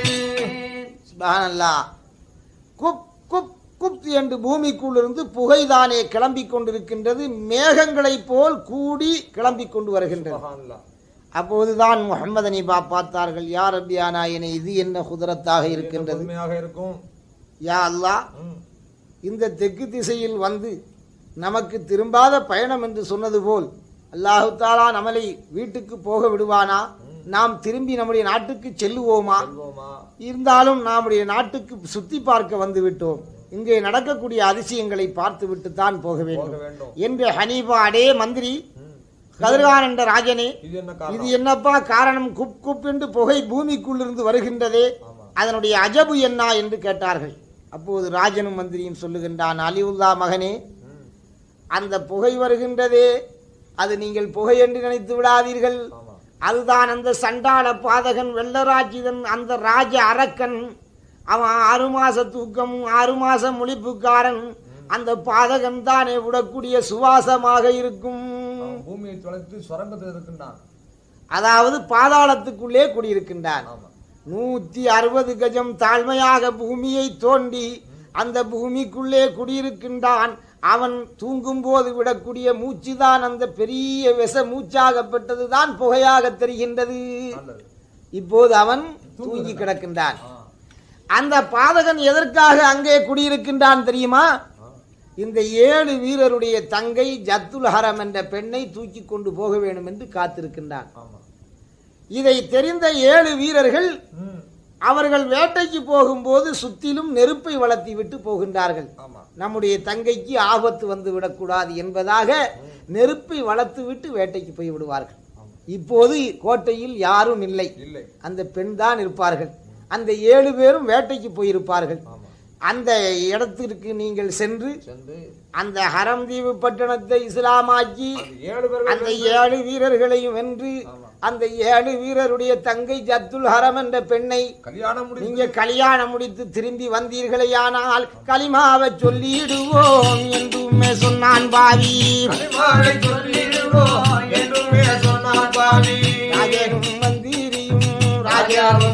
சுப்ஹானல்லா குப் குப் குப் என்று பூமிக்குள்ளிருந்து புகைதானே கிளம்பிக் கொண்டிருக்கின்றது மேகங்களைப் போல் கூடி கிளம்பிக் கொண்டு வருகின்றது சுபஹானல்லாஹ். அப்போதுதான் முகமது அனிபா பார்த்தார்கள் யார் ரப்பியானா என இது என்ன குதிரத்தாக இருக்கின்றது உண்மையாக இருக்கும் யா அல்லாஹ் ம். இந்த தெற்கு திசையில் வந்து நமக்கு திரும்பாத பயணம் என்று சொன்னது போல் அல்லாஹு தாலா நம்மளை வீட்டுக்கு போக விடுவானா நாம் திரும்பி நம்முடைய நாட்டுக்கு செல்லுவோமா செல்வோமா இருந்தாலும் நம்முடைய நாட்டுக்கு சுத்தி பார்க்க வந்து விட்டோம் இங்கே நடக்கக்கூடிய அதிசயங்களை பார்த்து விட்டு தான் போக போக வேண்டும் வேண்டும் என்று ஹனீஃபா அடே மந்திரி ம். கதிர்கான் என்ற ராஜனே இது என்ன இது காரணம் என்னப்பா காரணம் குப் குப் என்று புகை பூமிக்குள்ளிருந்து வருகின்றதே ஆமா அதனுடைய அஜபு என்ன என்று கேட்டார்கள் அப்போது ராஜனும் மந்திரியும் சொல்லுகின்றான் அலிவுல்லா மகனே ம். அந்த புகை வருகின்றதே அது நீங்கள் புகை என்று நினைத்து விடாதீர்கள் ஆமா அதுதான் அந்த சண்டாள பாதகன் வெள்ளராஜிதன் அந்த ராஜ அரக்கன் அவன் ஆறு மாச தூக்கம் ஆறு மாச முழிப்புக்காரன் அந்த பாதகன் தானே விடக்கூடிய சுவாசமாக இருக்கும் அவன் பூமியை தொலைத்து சுரங்கத்தில் இருக்கின்றான் அதாவது பாதாளத்துக்குள்ளே குடியிருக்கின்றான் ஆமா நூத்தி அறுபது கஜம் தாழ்மையாக பூமியை தோண்டி அந்த பூமிக்குள்ளே குடியிருக்கின்றான் அவன் தூங்கும் போது விடக்கூடிய மூச்சுதான் அந்த பெரிய விஷ மூச்சாகப்பட்டதுதான் புகையாக தெரிகின்றது நல்லது இப்போது அவன் தூங்கி கிடக்கின்றான் ஆ அந்த பாதகன் எதற்காக அங்கே குடியிருக்கின்றான் தெரியுமா ஆ. இந்த ஏழு வீரருடைய தங்கை ஜத்துல் ஹரம் என்ற பெண்ணை தூக்கி கொண்டு போக வேண்டும் என்று காத்திருக்கின்றான் ஆமா இதை தெரிந்த ஏழு வீரர்கள் ம் அவர்கள் வேட்டைக்கு போகும்போது சுத்திலும் நெருப்பை வளர்த்தி விட்டு போகின்றார்கள் ஆமா நம்முடைய தங்கைக்கு ஆபத்து வந்து விடக்கூடாது என்பதாக நெருப்பை வளர்த்து விட்டு வேட்டைக்கு போய் விடுவார்கள் ஆமா இப்போது கோட்டையில் யாரும் இல்லை இல்லை அந்த பெண் தான் இருப்பார்கள் அந்த ஏழு பேரும் வேட்டைக்கு போயிருப்பார்கள் ஆமா அந்த இடத்திற்கு நீங்கள் சென்று சென்று அந்த ஹரம்தீவு பட்டணத்தை இஸ்லாமாக்கி அந்த ஏழு பேர்கள் அந்த ஏழு வீரர்களையும் வென்று ஆமா. அந்த ஏழு வீரருடைய தங்கை ஜத்துல் ஹரம் என்ற பெண்ணை கல்யாணம் முடிந்து நீங்க கல்யாணம் முடித்து திரும்பி வந்தீர்களேயானால் களிமாவை சொல்லிடுவோம் என்றுமே சொன்னான் பாவி கலிமாவை சொல்லிடுவோம் என்றுமே சொன்னான் பாவி ராஜனும் மந்திரியும் ராஜா ராஜாவும்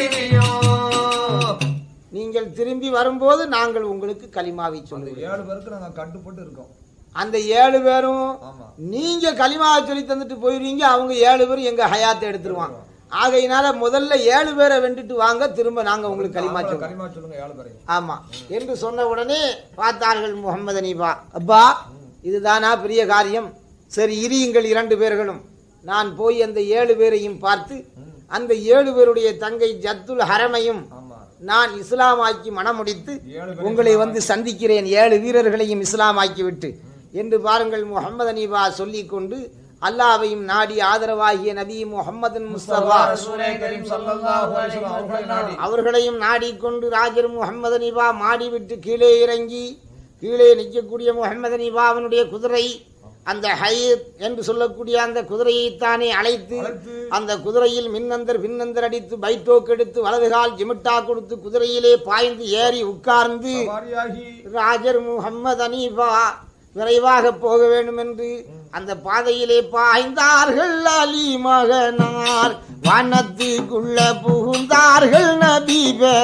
மந்திரியும் நீங்கள் திரும்பி வரும்போது நாங்கள் உங்களுக்கு களிமாவை அந்த சொல்லுவோம் ஏழு பேருக்கு நாங்க கட்டுப்பட்டு இருக்கோம் அந்த ஏழு பேரும் ஆமா நீங்க களிமாவை சொல்லி தந்துட்டு போயிருவீங்க அவங்க ஏழு பேரும் எங்க ஹயாத்தை எடுத்துருவாங்க ஆகையினால முதல்ல ஏழு பேரை வெண்டுட்டு வாங்க திரும்ப நாங்க உங்களுக்கு களிமா ஆமா, சொல்றோம் களிமா சொல்லுங்க ஏழு பேரையும் ஆமா என்று சொன்ன உடனே பார்த்தார்கள் முகமது அனீபா அப்பா இதுதானா பெரிய காரியம் சரி இரியுங்கள் இரண்டு பேர்களும் நான் போய் அந்த ஏழு பேரையும் பார்த்து அந்த ஏழு பேருடைய தங்கை ஜத்துல் ஹரமையும் ஆமா நான் இஸ்லாமாக்கி மணமுடித்து ஏழு பேரையும் உங்களை வந்து சந்திக்கிறேன் ஏழு வீரர்களையும் இஸ்லாமாக்கி விட்டு என்று பாருங்கள் முகமது அனீபா சொல்லிக் கொண்டு அல்லாவையும் நாடி ஆதரவாகிய நபி முகமது முஸ்தபா ரசூலே கரீம் ஸல்லல்லாஹு அலைஹி வஸல்லம் அவர்களை நாடி அவர்களையும் நாடிக்கொண்டு ராஜர் முகமது அனிபா மாடி விட்டு கீழே இறங்கி கீழே நிற்கக்கூடிய முகமது அனிபா அவனுடைய குதிரை அந்த ஹைர் என்று சொல்லக்கூடிய அந்த குதிரையைத்தானே அழைத்து அழைத்து அந்த குதிரையில் மின்னந்தர் பின்னந்தர் அடித்து பைட்டோக் எடுத்து வலது கால் ஜிமிட்டா கொடுத்து குதிரையிலே பாய்ந்து ஏறி உட்கார்ந்து சவாரியாகி ராஜர் முகம்மது அனீபா விரைவாக போக வேண்டும் என்று அந்த பாதையிலே பாய்ந்தார்கள் அலி மகனார் வனத்துக்குள்ள புகுந்தார்கள் நபி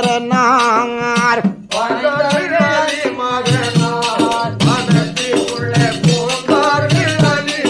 பெறனார் வாழ்ந்தார்கள் மகனார் மனத்திற்குள்ளே பூந்தார்கள் அலி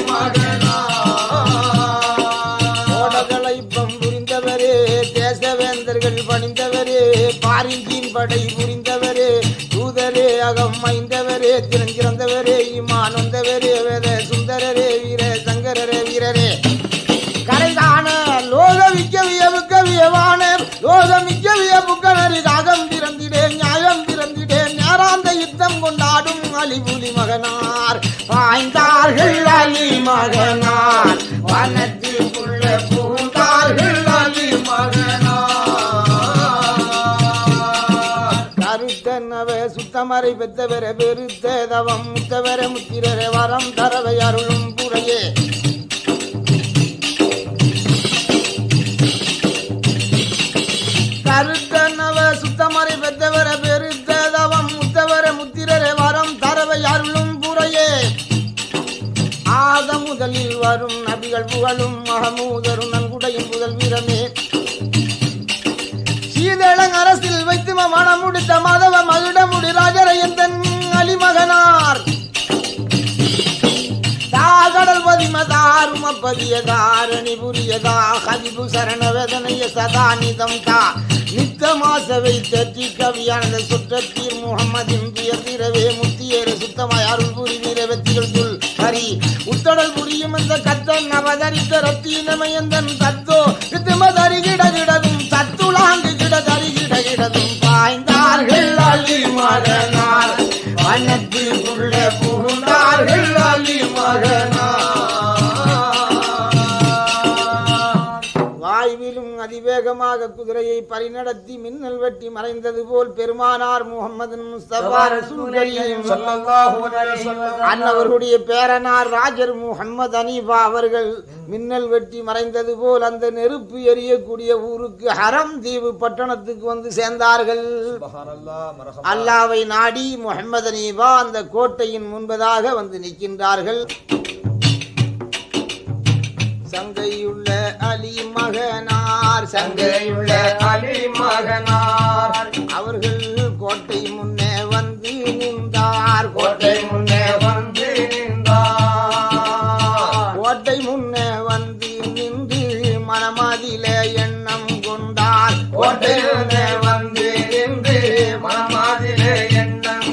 மகனார் கோடகளை புரிந்தவரே தேசவேந்தர்கள் பணிந்தவரே பாரிஞ்சின் படை புரிந்தவரே தூதரே அகம் மைந்தவரே திறஞ்சிறந்தவரே இமான் வந்தவரே வேத சுந்தரரே வீர சங்கரரே வீரரே கரைதான லோகமிக்க வியவுக்க வியவான லோகமிக்க வியப்புக்கணரி ராகம் பிறந்திடே நியாயம் பிறந்திடே நேராந்த யுத்தம் கொண்டாடும் அலிபுலி மகனார் பாய்ந்தார்கள் அலி மகனார் வனத்திற்குள்ள புகுந்தார்கள் அலி மகனார் கருத்தனவ சுத்தமறை பெத்தவர பெருத்த தவம் முத்தவர முத்திரர வரம் தரவை அருளும் புறையே கருத்தனவ சுத்தமறை பெத்தவர பெருத்த தவம் முத்தவர முத்திரர வரம் தரவை அருளும் புறையே புகழ் புகழும் மகமூதரும் நன்குடையும் புதல் வீரமே சீதளங் அரசில் வைத்து மனம் முடித்த மாதவ மகிடமுடி ராஜரையந்தன் அலிமகனார் தாகடல் பதிமதாரும பதியதாரணி புரியதா கதிபு சரண வேதனைய சதா நிதம் தா நித்த மாசவை தற்றி கவியானந்த சுற்றத்தீர் முகம்மதின் துயர்திரவே முத்தியேறு சுத்தமாய் அருள் புரி வீர வெற்றிகள் துள் ஹரி உத்தடல் புரியும் அந்த கத்தன் அவதரித்த ரத்தீனமயந்தன் தத்தோ கிருத்துமதறி கிடகிடதும் தத்துளாங்கு கிடதறி கிடகிடதும் பாய்ந்தார்கள் அலி மகனார் வனத்திற்குள்ள புகுந்தார்கள் அலி வாய்விலும் அதிவேகமாக குதிரையை பரிநடத்தி மின்னல் வெட்டி மறைந்தது போல் பெருமானார் முகமது முஸ்தபா ரசூல் கரீம் ஸல்லல்லாஹு அலைஹி வஸல்லம். அன்னவர்களுடைய பேரனார் ராஜர் முகம்மது அனீபா அவர்கள் மின்னல் வெட்டி மறைந்தது போல் அந்த நெருப்பு எரியக்கூடிய ஊருக்கு ஹரம் தீவு பட்டணத்துக்கு வந்து சேர்ந்தார்கள் சுப்ஹானல்லாஹ், மர்ஹபா. அல்லாவை நாடி முகமது அனீபா அந்த கோட்டையின் முன்பதாக வந்து நிற்கின்றார்கள் சங்கையுள்ள அலி மகனார் தங்கையுள்ள அலி மகனார் அவர்கள் கோட்டை முன்னே வந்து நின்றார் கோட்டை முன்னே வந்து நின்றார் கோட்டை முன்னே வந்து நின்று மனமதில எண்ணம் கொண்டார் கோட்டை முன்னே வந்து நின்று மனமாதிலே எண்ணம்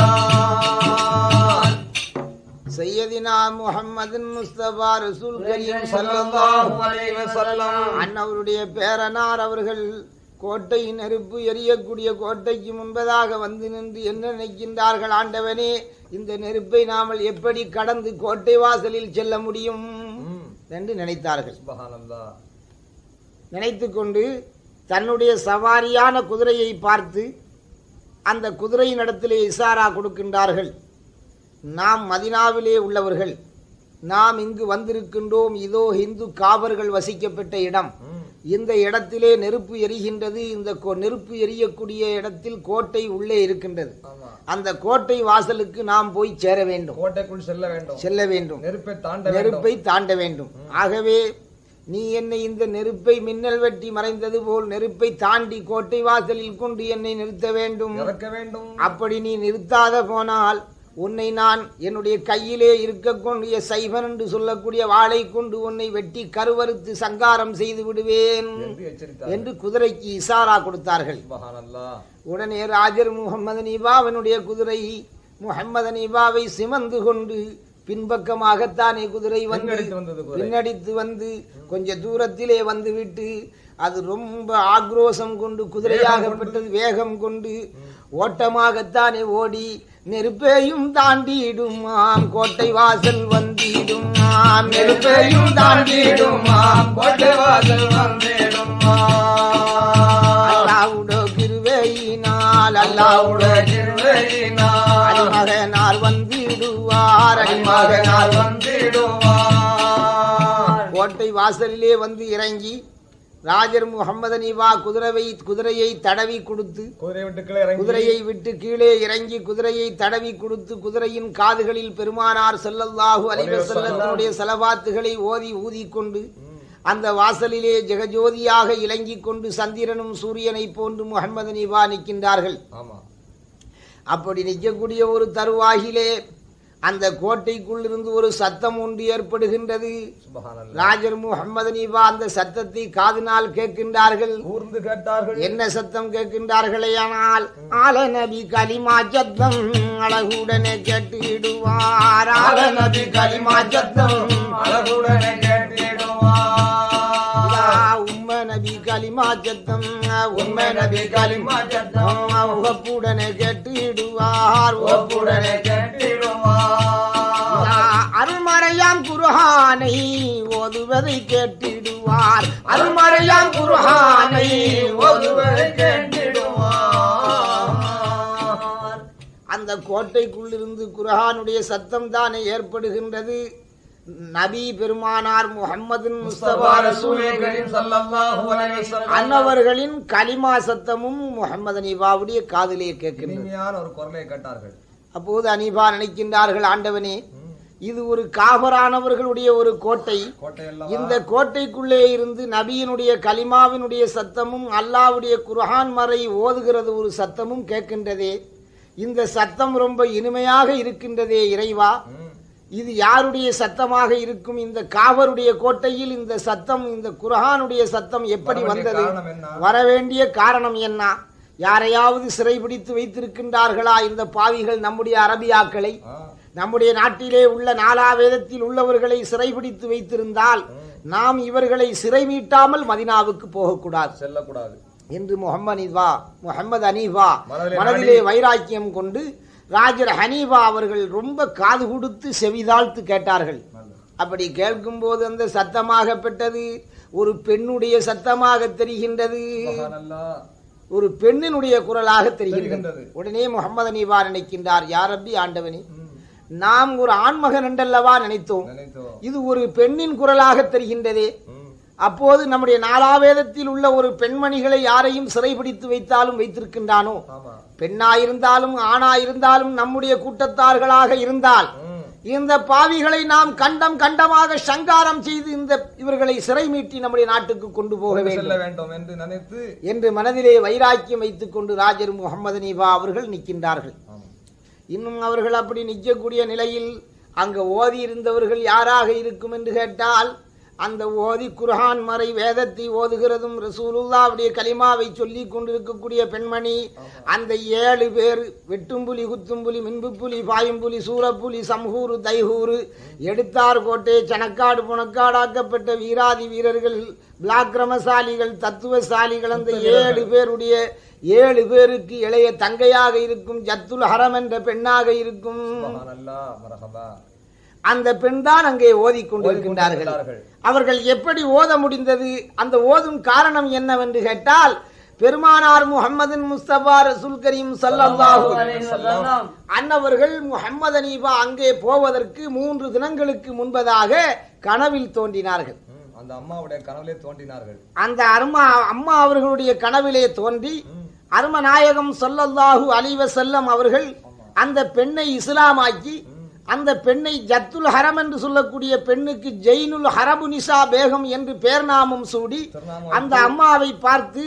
கொண்டார் சையதினா முகமது முஸ்தபா ரசூல் கரீம் ஸல்லல்லாஹு அலைஹி வஸல்லம் அன்னவருடைய பேரனார் அவர்கள் கோட்டை நெருப்பு எரியக்கூடிய கோட்டைக்கு முன்பதாக வந்து நின்று என்ன நினைக்கின்றார்கள் ஆண்டவனே இந்த நெருப்பை நாமல் எப்படி கடந்து கோட்டை வாசலில் செல்ல முடியும் ம். என்று நினைத்தார்கள் சுப்ஹானல்லாஹ். நினைத்து கொண்டு தன்னுடைய சவாரியான குதிரையை பார்த்து அந்த குதிரையின் இடத்திலே இசாரா கொடுக்கின்றார்கள் நாம் மதினாவிலே உள்ளவர்கள் நாம் இங்கு வந்திருக்கின்றோம் இதோ இந்து காவர்கள் வசிக்கப்பட்ட இடம் ம். இந்த இடத்திலே நெருப்பு எரிகின்றது இந்த கோ- நெருப்பு எரியக்கூடிய இடத்தில் கோட்டை உள்ளே இருக்கின்றது ஆமா. அந்த கோட்டை வாசலுக்கு நாம் போய் சேர வேண்டும் கோட்டைக்குள் செல்ல வேண்டும் செல்ல வேண்டும் நெருப்பை தாண்ட வேண்டும் நெருப்பை தாண்ட வேண்டும் ஆகவே நீ என்னை இந்த நெருப்பை மின்னல் வெட்டி மறைந்தது போல் நெருப்பை தாண்டி கோட்டை வாசலில் கொண்டு என்னை நிறுத்த வேண்டும் இறக்க வேண்டும் அப்படி நீ நிறுத்தாத போனால் உன்னை நான் என்னுடைய கையிலே இருக்கக்கூடிய சைவன் என்று சொல்லக்கூடிய வாளை கொண்டு உன்னை வெட்டி கருவறுத்து சங்காரம் செய்து விடுவேன் என்று எச்சரித்தார் என்று குதிரைக்கு இசாரா கொடுத்தார்கள் சுப்ஹானல்லாஹ். உடனே ராஜர் முகமது நீபாவினுடைய குதிரை முகமது நீபாவை சிமந்து கொண்டு பின்பக்கமாகத்தானே குதிரை வந்து பின்னடித்து வந்தது குதிரை. பின்னடித்து வந்து கொஞ்ச தூரத்திலே வந்து விட்டு அது ரொம்ப ஆக்ரோஷம் கொண்டு குதிரையாகப்பட்டது வேகம் கொண்டு ஓட்டமாகத்தானே ஓடி நெருப்பையும் தாண்டிடுமாம் கோட்டை வாசல் வந்திடுமாம் நெருப்பையும் தாண்டிடுமா கோட்டை வாசல் வந்திடுமா அல்லாவுட கிருவையினால் அல்லாவுட அல்லாவுட கிருபையினால் அடிமகனார் வந்திடுவார் அடிமகனார் வந்திடுவார் கோட்டை வாசலிலே வந்து இறங்கி ராஜர் முகமது நீவா குதிரையை குதிரையை தடவி கொடுத்து குதிரை விட்டு கீழே இறங்கி குதிரையை விட்டு கீழே இறங்கி குதிரையை தடவி கொடுத்து குதிரையின் காதுகளில் பெருமானார் ஸல்லல்லாஹு அலைஹி வஸல்லத்தினுடைய செலவாத்துகளை ஓதி ஊதிக்கொண்டு அந்த வாசலிலே ஜெகஜோதியாக இலங்கிக் கொண்டு சந்திரனும் சூரியனைப் போன்று முகமது நீவா நிற்கின்றார்கள் ஆமா அப்படி நிற்கக்கூடிய ஒரு தருவாகிலே அந்த கோட்டைக்குள் இருந்து ஒரு சத்தம் ஒன்று ஏற்படுகின்றது சுப்ஹானல்லாஹ். ராஜர் முகமது நீவா அந்த சத்தத்தை காதினால் கேட்கின்றார்கள் கூர்ந்து கேட்டார்கள் என்ன சத்தம் கேட்கின்றார்களே ஆனால் ஆல நபி கலிமா சத்தம் அழகுடனே கேட்டிடுவார் ஆல நபி கலிமா சத்தம் அழகுடனே கேட்டிடுவார் யா உம்ம நபி கலிமா சத்தம் உண்மை நபி கலிமா சத்தம் உகப்புடனே கேட்டிடுவார் ஒப்புடனே கேட்டிடுவார் யா அருள்மறையாம் குருஹானை ஓதுவதை கேட்டிடுவார் அருள்மறையாம் குருஹானை ஒருவரை கேட்டிடுவார் அந்த கோட்டைக்குள்ளிருந்து குர்ஆனுடைய சத்தம் தானே ஏற்படுகின்றது நபி பெருமானார் முகம்மது முஸ்தபா முஸ்தபா ரசூல் ரசூலே கரீம் ஸல்லல்லாஹு அலைஹி வஸல்லம் அன்னவர்களின் கலிமா சத்தமும் முகமது அனீபாவுடைய காதிலே கேட்கின்றது இனிமையான ஒரு குரலை கேட்டார்கள் அப்போது அனீபா நினைக்கின்றார்கள் ஆண்டவனே இது ஒரு காபரானவர்களுடைய ஒரு கோட்டை கோட்டை அல்லவா இந்த கோட்டைக்குள்ளே இருந்து நபியினுடைய கலிமாவினுடைய சத்தமும் அல்லாவுடைய குர்ஆன் மறை ஓதுகிறது ஒரு சத்தமும் கேட்கின்றதே இந்த சத்தம் ரொம்ப இனிமையாக இருக்கின்றதே இறைவா ம். இது யாருடைய சத்தமாக இருக்கும் இந்த காவருடைய கோட்டையில் இந்த சத்தம் இந்த குர்ஆனுடைய சத்தம் எப்படி வரவேண்டிய வந்தது காரணம் என்ன? வரவேண்டிய காரணம் என்ன யாரையாவது சிறைபிடித்து வைத்திருக்கின்றார்களா இந்த பாவிகள் நம்முடைய அரபியாக்களை ஆ. நம்முடைய நாட்டிலே உள்ள நாலாவேதத்தில் உள்ளவர்களை சிறைபிடித்து வைத்திருந்தால் நாம் இவர்களை சிறை மீட்டாமல் மதினாவுக்கு போகக்கூடாது செல்லக்கூடாது என்று முகமது அனீஃபா முகமது அனீஃபா மனதிலே மனதிலே வைராக்கியம் கொண்டு ராஜர் ஹனீஃபா அவர்கள் ரொம்ப காது கொடுத்து செவிதாழ்த்து கேட்டார்கள் நல்லது. அப்படி கேட்கும்போது அந்த சத்தமாகப்பட்டது ஒரு பெண்ணுடைய சத்தமாக தெரிகின்றது சுபஹானல்லாஹ். ஒரு பெண்ணினுடைய குரலாக தெரிகின்றது தெரிகின்றது. உடனே முகமது அனீஃபா நினைக்கின்றார் யாரப்பி ஆண்டவனே ம். நாம் ஒரு ஆண்மகன் என்றல்லவா நினைத்தோம் நினைத்தோம் இது ஒரு பெண்ணின் குரலாக தெரிகின்றதே ம். அப்போது நம்முடைய நாலாவேதத்தில் உள்ள ஒரு பெண்மணிகளை யாரையும் சிறைபிடித்து வைத்தாலும் வைத்திருக்கின்றானோ ஆமா பெண்ணாயிருந்தாலும் ஆணாயிருந்தாலும் நம்முடைய கூட்டத்தார்களாக இருந்தால் ம். இந்த பாவிகளை நாம் கண்டம் கண்டமாக சங்காரம் செய்து இந்த இவர்களை சிறை மீட்டி நம்முடைய நாட்டுக்கு கொண்டு போக கொண்டு வேண்டும் செல்ல வேண்டும் என்று நினைத்து என்று மனதிலே வைராக்கியம் வைத்துக் கொண்டு ராஜர் முகமது நீபா அவர்கள் நிற்கின்றார்கள் ஆமா. இன்னும் அவர்கள் அப்படி நிற்கக்கூடிய நிலையில் அங்க ஓதி இருந்தவர்கள் யாராக இருக்கும் என்று கேட்டால் அந்த ஓதி குர்ஆன் மறை வேதத்தை ஓதுகிறதும் ரசூலுல்லாவுடைய கலிமாவை சொல்லிக் கொண்டிருக்கக்கூடிய பெண்மணி அந்த ஏழு பேர் வெட்டும்புலி குத்தும்புலி மின்புப்புலி பாயும்புலி சூரப்புலி சம்ஹூரு தைஹூரு எடுத்தார் கோட்டை சனக்காடு புனக்காடாக்கப்பட்ட வீராதி வீரர்கள் பிளாக்கிரமசாலிகள் தத்துவசாலிகள் அந்த ஏழு பேருடைய ஏழு பேருக்கு இளைய தங்கையாக இருக்கும் ஜத்துல் ஹரம் என்ற பெண்ணாக இருக்கும் சுபஹானல்லாஹ். மரஹபா. அந்த பெண் தான் அங்கே ஓதிக் கொண்டிருக்கின்றார்கள் ஓதிக்கொண்டிருக்கிறார்கள். அவர்கள் எப்படி ஓத முடிந்தது அந்த ஓதும் காரணம் என்னவென்று கேட்டால் பெருமானார் முஹம்மதின் முஸ்தபா ரசூல் கரீம் ஸல்லல்லாஹு அலைஹி வஸல்லம். அன்னவர்கள் முஹம்மது அனீபா அங்கே போவதற்கு மூன்று தினங்களுக்கு முன்பதாக கனவில் தோன்றினார்கள் ம். அந்த அம்மாவுடைய கனவிலே தோன்றினார்கள் அந்த அருமா அம்மா அவர்களுடைய கனவிலே தோன்றி அருமநாயகம் சொல்லல்லாஹு அலிவ செல்லம் அவர்கள் அந்த பெண்ணை இஸ்லாமாக்கி அந்த பெண்ணை ஜத்துல் ஹரம் என்று சொல்லக்கூடிய பெண்ணுக்கு ஜெயினுல் ஹரபு நிசா பேகம் என்று பேர் நாமம் சூடி திருநாமம் அந்த அம்மாவை பார்த்து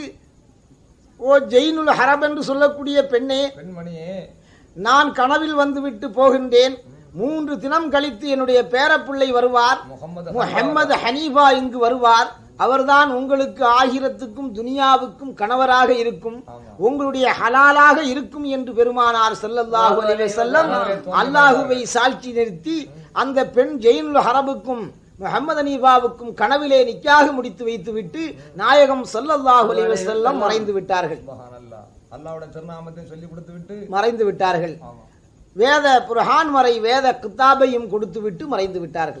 ஓ ஜெயினுல் ஹரப் என்று சொல்லக்கூடிய பெண்ணே பெண்மணியே நான் கனவில் வந்துவிட்டு போகின்றேன் மூன்று தினம் கழித்து என்னுடைய பேரப்பிள்ளை வருவார் முகமது முஹம்மது ஹனீஃபா இங்கு வருவார் அவர்தான் உங்களுக்கு ஆகிரத்துக்கும் துனியாவுக்கும் கணவராக இருக்கும் ஆமா. உங்களுடைய ஹலாலாக இருக்கும் என்று பெருமானார் ஸல்லல்லாஹு அலைஹி வஸல்லம் அல்லாஹுவை சாட்சி நிறுத்தி அந்த பெண் ஜெயினுல் ஹரபுக்கும் முஹம்மது ஹனீஃபாவுக்கும் கனவிலே நிக்காக முடித்து வைத்துவிட்டு நாயகம் ஸல்லல்லாஹு அலைஹி வஸல்லம் மறைந்து விட்டார்கள் சுபஹானல்லாஹ். அல்லாஹ்வுடைய திருநாமத்தை சொல்லி கொடுத்து விட்டு மறைந்து விட்டார்கள் ஆமா வேத புர்ஹான் மறை வேத கித்தாபையும் கொடுத்து விட்டு மறைந்து விட்டார்கள்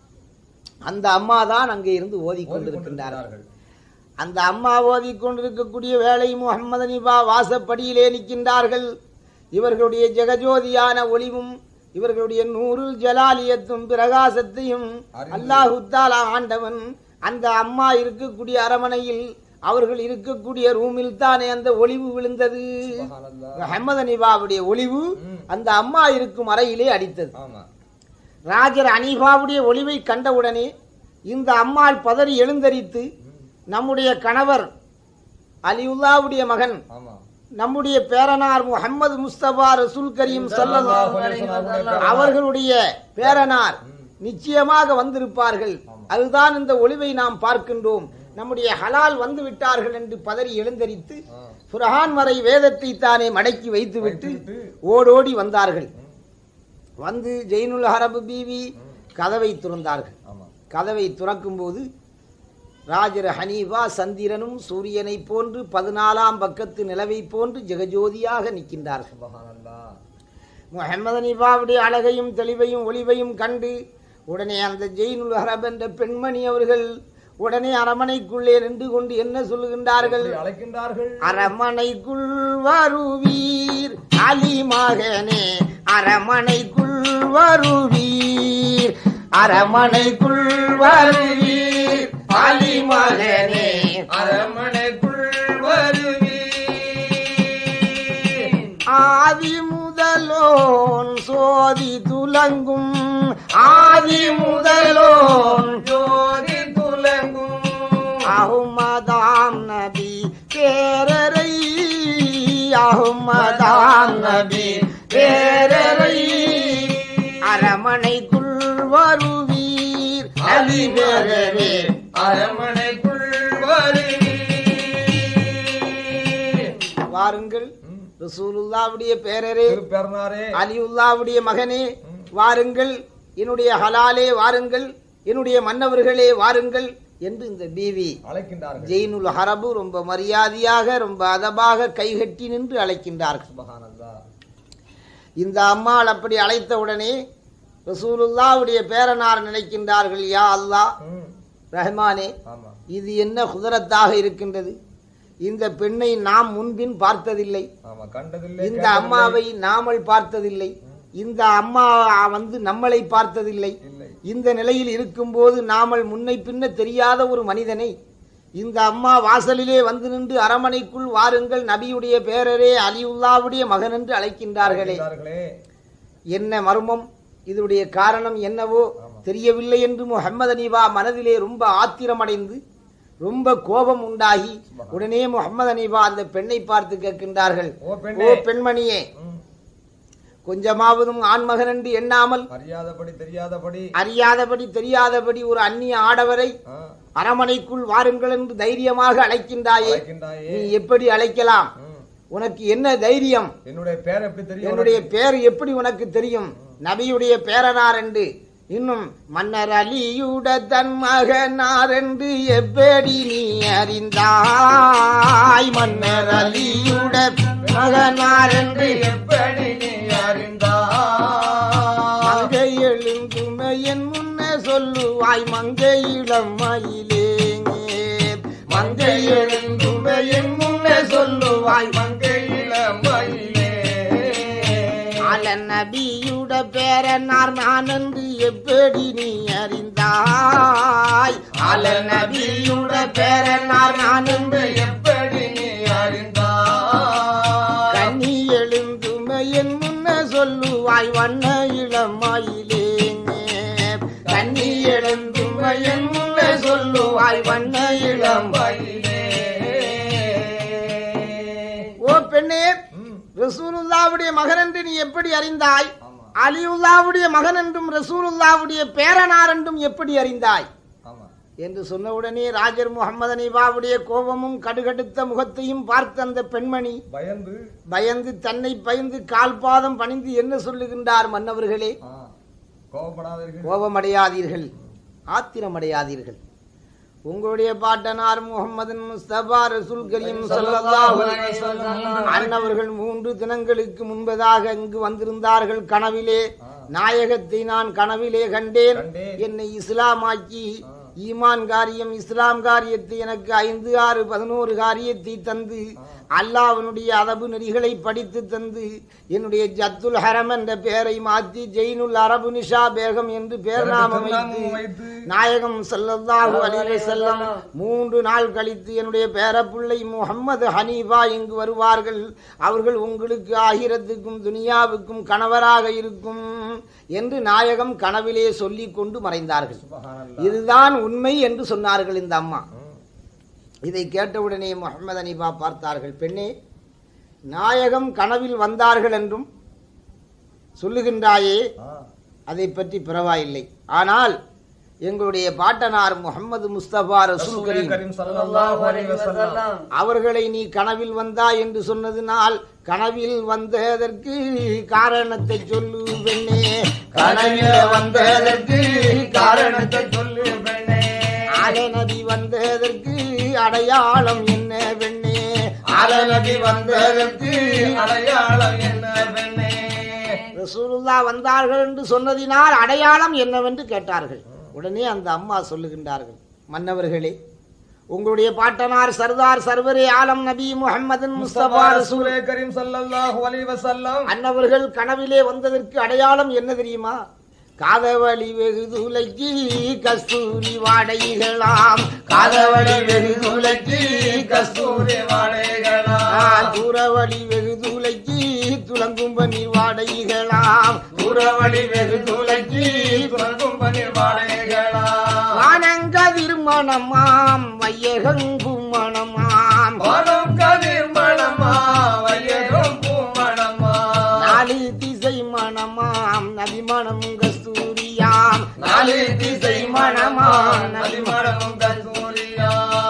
அந்த அம்மா தான் அங்கே இருந்து ஓதிக் கொண்டிருக்கின்றார்கள் ஓதிக்கொண்டிருக்கிறார்கள். அந்த அம்மா ஓதிக் கொண்டிருக்கக்கூடிய வேளை முகமது நிபா வாசப்படியிலே நிற்கின்றார்கள் இவர்களுடைய ஜெகஜோதியான ஒளிவும் இவர்களுடைய நூறுல் ஜலாலியத்தும் பிரகாசத்தையும் அறிந்து. அல்லாஹு தாலா ஆண்டவன் அந்த அம்மா இருக்கக்கூடிய அரமனையில் அவர்கள் இருக்கக்கூடிய ரூமில் தானே அந்த ஒளிவு விழுந்தது சுபஹானல்லாஹ். முகமது நிபாவுடைய ஒளிவு ம். அந்த அம்மா இருக்கும் அறையிலே அடித்தது ஆமா ராஜர் அனீஃபாவுடைய ஒளிவை கண்டவுடனே இந்த அம்மாள் பதறி எழுந்தரித்து நம்முடைய கணவர் அலியுல்லாவுடைய மகன் ஆமா நம்முடைய பேரனார் முஹம்மது முஸ்தபா ரசூல் கரீம் ஸல்லல்லாஹு அலைஹி வஸல்லம் அவர்களுடைய பேரனார் நிச்சயமாக வந்திருப்பார்கள் அதுதான் இந்த ஒளிவை நாம் பார்க்கின்றோம் நம்முடைய ஹலால் வந்து விட்டார்கள் என்று பதறி எழுந்தரித்து ஆ. புரஹான் மறை வேதத்தை தானே மடக்கி வைத்துவிட்டு வைத்துவிட்டு ஓடோடி வந்தார்கள் வந்து ஜெயினுல் ஹரபு பீவி கதவை துறந்தார்கள் ஆமா கதவை துறக்கும்போது ராஜர் ஹனீஃபா சந்திரனும் சூரியனைப் போன்று பதினாலாம் பக்கத்து நிலவை போன்று ஜெகஜோதியாக நிற்கின்றார்கள் சுபஹானல்லாஹ். முஹம்மது ஹனீஃபாவுடைய அழகையும் தெளிவையும் ஒளிவையும் கண்டு உடனே அந்த ஜெயினுல் ஹரப் என்ற பெண்மணி அவர்கள் உடனே அரமனைக்குள்ளே நின்று கொண்டு என்ன சொல்லுகின்றார்கள் இப்படி அழைக்கின்றார்கள் அரமனைக்குள் வருவீர் அலி மகனே அரமனைக்குள் வருவீர் அரமனைக்குள் வருவீர் அலி மகனே அரமனைக்குள் வருவீர் ஆதி முதலோன் சோதி துலங்கும் ஆதி முதலோன் ஜோதி துலங்கும் அஹ்மதாம் நபி பேரரை அஹ்மதாம் நபி பேரரை அரமனைக்குள் வருவீர் நபி பேரரே அரமனைக்குள் வருவீர் வாருங்கள் ரசூலுல்லாவுடைய பேரரே திருப்பெருனாரே அலியுல்லாவுடைய மகனே வாருங்கள் என்னுடைய ஹலாலே வாருங்கள் என்னுடைய மன்னவர்களே வாருங்கள் என்று இந்த பீவி அழைக்கின்றார்கள் ஜெயினுல் ஹரபு ரொம்ப மரியாதையாக ரொம்ப அதபாக கைகட்டி நின்று அழைக்கின்றார்கள் சுபஹானல்லாஹ் இந்த அம்மாள் அப்படி அழைத்த உடனே ரசூலுல்லாவுடைய பேரனார் நினைக்கின்றார்கள் யா அல்லாஹ் ம், ரஹ்மானே ஆமா இது என்ன குதிரத்தாக இருக்கின்றது இந்த பெண்ணை நாம் முன்பின் பார்த்ததில்லை ஆமா கண்டதில்லை இந்த அம்மாவை நாமல் பார்த்ததில்லை இந்த அம்மா வந்து நம்மளை பார்த்ததில்லை இல்லை இந்த நிலையில் இருக்கும்போது நாமல் முன்னை பின்ன தெரியாத ஒரு மனிதனை இந்த அம்மா வாசலிலே வந்து நின்று அரமனைக்குள் வாருங்கள் நபியுடைய பேரரே அலியுல்லாவுடைய மகன் என்று அழைக்கின்றார்களே அழைக்கின்றார்களே என்ன மர்மம் இதனுடைய காரணம் என்னவோ தெரியவில்லை என்று முஹம்மது அனீபா மனதிலே ரொம்ப ஆத்திரமடைந்து ரொம்ப கோபம் உண்டாகி உடனே முகமது அனீபா அந்த பெண்ணை பார்த்து கேட்கின்றார்கள் ஓ ஓ பெண்ணே பெண்மணியே ம், கொஞ்சமாவதும் ஆண்மகன் என்று எண்ணாமல் அறியாதபடி தெரியாதபடி அறியாதபடி தெரியாதபடி ஒரு அந்நிய ஆடவரை ஆ, அரமனைக்குள் வாருங்கள் என்று தைரியமாக அழைக்கின்றாயே அழைக்கின்றாயே நீ எப்படி அழைக்கலாம் ம், உனக்கு என்ன தைரியம் என்னுடைய பேர் எப்படி தெரியும் என்னுடைய பேர் எப்படி உனக்கு தெரியும் நபியுடைய பேரனார் என்று இன்னும் மன்னர் அலியுட தன் மகனார் என்று எப்படி நீ அறிந்தாய் மன்னர் அலியுட மகனார் என்று எப்படி நீ அறிந்தாய் மங்கை எழுந்துமை என் முன்னே சொல்லுவாய் மங்கை இளம் மயிலேங்கே மங்கை எழுந்துமை என் முன்னே சொல்லுவாய் மங்கையில மயிலே அல நபியுட பேரனார் நான் என்று எப்படி நீ அறிந்தாய் அல நபியுட பேரனார் நான் என்று எப்படி நீ அறிந்தாய் கண்ணி எழுந்துமை என் முன்ன சொல்லுவாய் வண்ண இளமாயிலேங்க கண்ணி எழுந்துமை என் முன்ன சொல்லுவாய் வண்ண இளம் மயிலே ஓ பெண்ணே ம், ரசூலுல்லாவுடைய மகன் என்று நீ எப்படி அறிந்தாய் ஆமா அலியுல்லாவுடைய மகன் என்றும் ரசூலுல்லாவுடைய பேரனார் என்றும் எப்படி அறிந்தாய் ஆமா என்று சொன்னவுடனே ராஜர் முகமது அனிபாவுடைய கோபமும் கடுகடுத்த முகத்தையும் பார்த்த அந்த பெண்மணி பயந்து பயந்து தன்னை பயந்து கால் பாதம் பணிந்து என்ன சொல்லுகின்றார் மன்னவர்களே ஆ, கோபப்படாதீர்கள் கோபமடையாதீர்கள் ஆத்திரமடையாதீர்கள் உங்களுடைய பாட்டனார் முகமது முஸ்தபா ரசூல் கரீம் ஸல்லல்லாஹு அலைஹி வஸல்லம் அன்னவர்கள் மூன்று தினங்களுக்கு முன்பதாக இங்கு வந்திருந்தார்கள் கனவிலே நாயகத்தை நான் கனவிலே கண்டேன் கண்டேன். என்னை இஸ்லாமாக்கி ஈமான் காரியம் இஸ்லாம் காரியத்தை எனக்கு ஐந்து ஆறு பதினோரு காரியத்தை தந்து அல்லாஹ்வினுடைய அதபு நெறிகளை படித்து தந்து என்னுடைய ஜத்துல் ஹரம் என்ற பெயரை மாற்றி ஜெயினுல் அரபு நிஷா பேகம் என்று பேர் நாமம் திருநாமம் வைத்து வைத்து நாயகம் ஸல்லல்லாஹு அலைஹி வஸல்லம் மூன்று நாள் கழித்து என்னுடைய பேரப்பிள்ளை முகம்மது ஹனீஃபா இங்கு வருவார்கள் அவர்கள் உங்களுக்கு ஆகிரத்துக்கும் துனியாவுக்கும் கணவராக இருக்கும் என்று நாயகம் கனவிலே சொல்லிக் கொண்டு மறைந்தார்கள் சுபஹானல்லாஹ். இதுதான் உண்மை என்று சொன்னார்கள் இந்த அம்மா இதை கேட்டவுடனே முகமது அனீபா பார்த்தார்கள் பெண்ணே நாயகம் கனவில் வந்தார்கள் என்றும் சொல்லுகின்றாயே ஆ, அதை பற்றி பரவாயில்லை ஆனால் எங்களுடைய பாட்டனார் முகமது முஸ்தபா ரசூல் ரசூலே கரீம் கரீம் ஸல்லல்லாஹு அலைஹி வஸல்லம் அவர்களை நீ கனவில் வந்தா என்று சொன்னதினால் கனவில் வந்ததற்கு காரணத்தை சொல்லு பெண்ணே கனவிலே வந்ததற்கு காரணத்தை சொல்லு பெண்ணே ஆல நபி வந்ததற்கு அடையாளம் என்ன பெண்ணே அலநபி வந்ததற்கு அடையாளம் என்ன பெண்ணே ரசூலுல்லா வந்தார்கள் என்று சொன்னதினால் அடையாளம் என்னவென்று கேட்டார்கள் உடனே அந்த அம்மா சொல்லுகின்றார்கள் மன்னவர்களே உங்களுடைய பாட்டனார் சர்தார் சர்வரே ஆலம் நபி முஹம்மது முஸ்தபா ரசூல் ரசூலே கரீம் ஸல்லல்லாஹு அலைஹி வஸல்லம் அன்னவர்கள் கனவிலே வந்ததற்கு அடையாளம் என்ன தெரியுமா காதவழி வெகு துளைக்கு கஸ்தூரி வாடைகளாம் காதவழி வெகு துளைக்கு கஸ்தூரி கஸ்தூரி வாழைகளா தூரவழி வெகு துளைக்கு துளங்கும் பனி வாடை படைகளாம் புறவழி வெகு துலக்கி துறக்கும் பணிர் பாடைகளா வானங்கதிர் மணமாம் வையகங்கும் மணமாம் வானம் கதிர் மணமா வையகம் பூமணமா நாலு திசை மணமாம் நபிமணம் கஸ்தூரியாம் நாலு திசை மணமா நதிமணமும் கந்தூரியா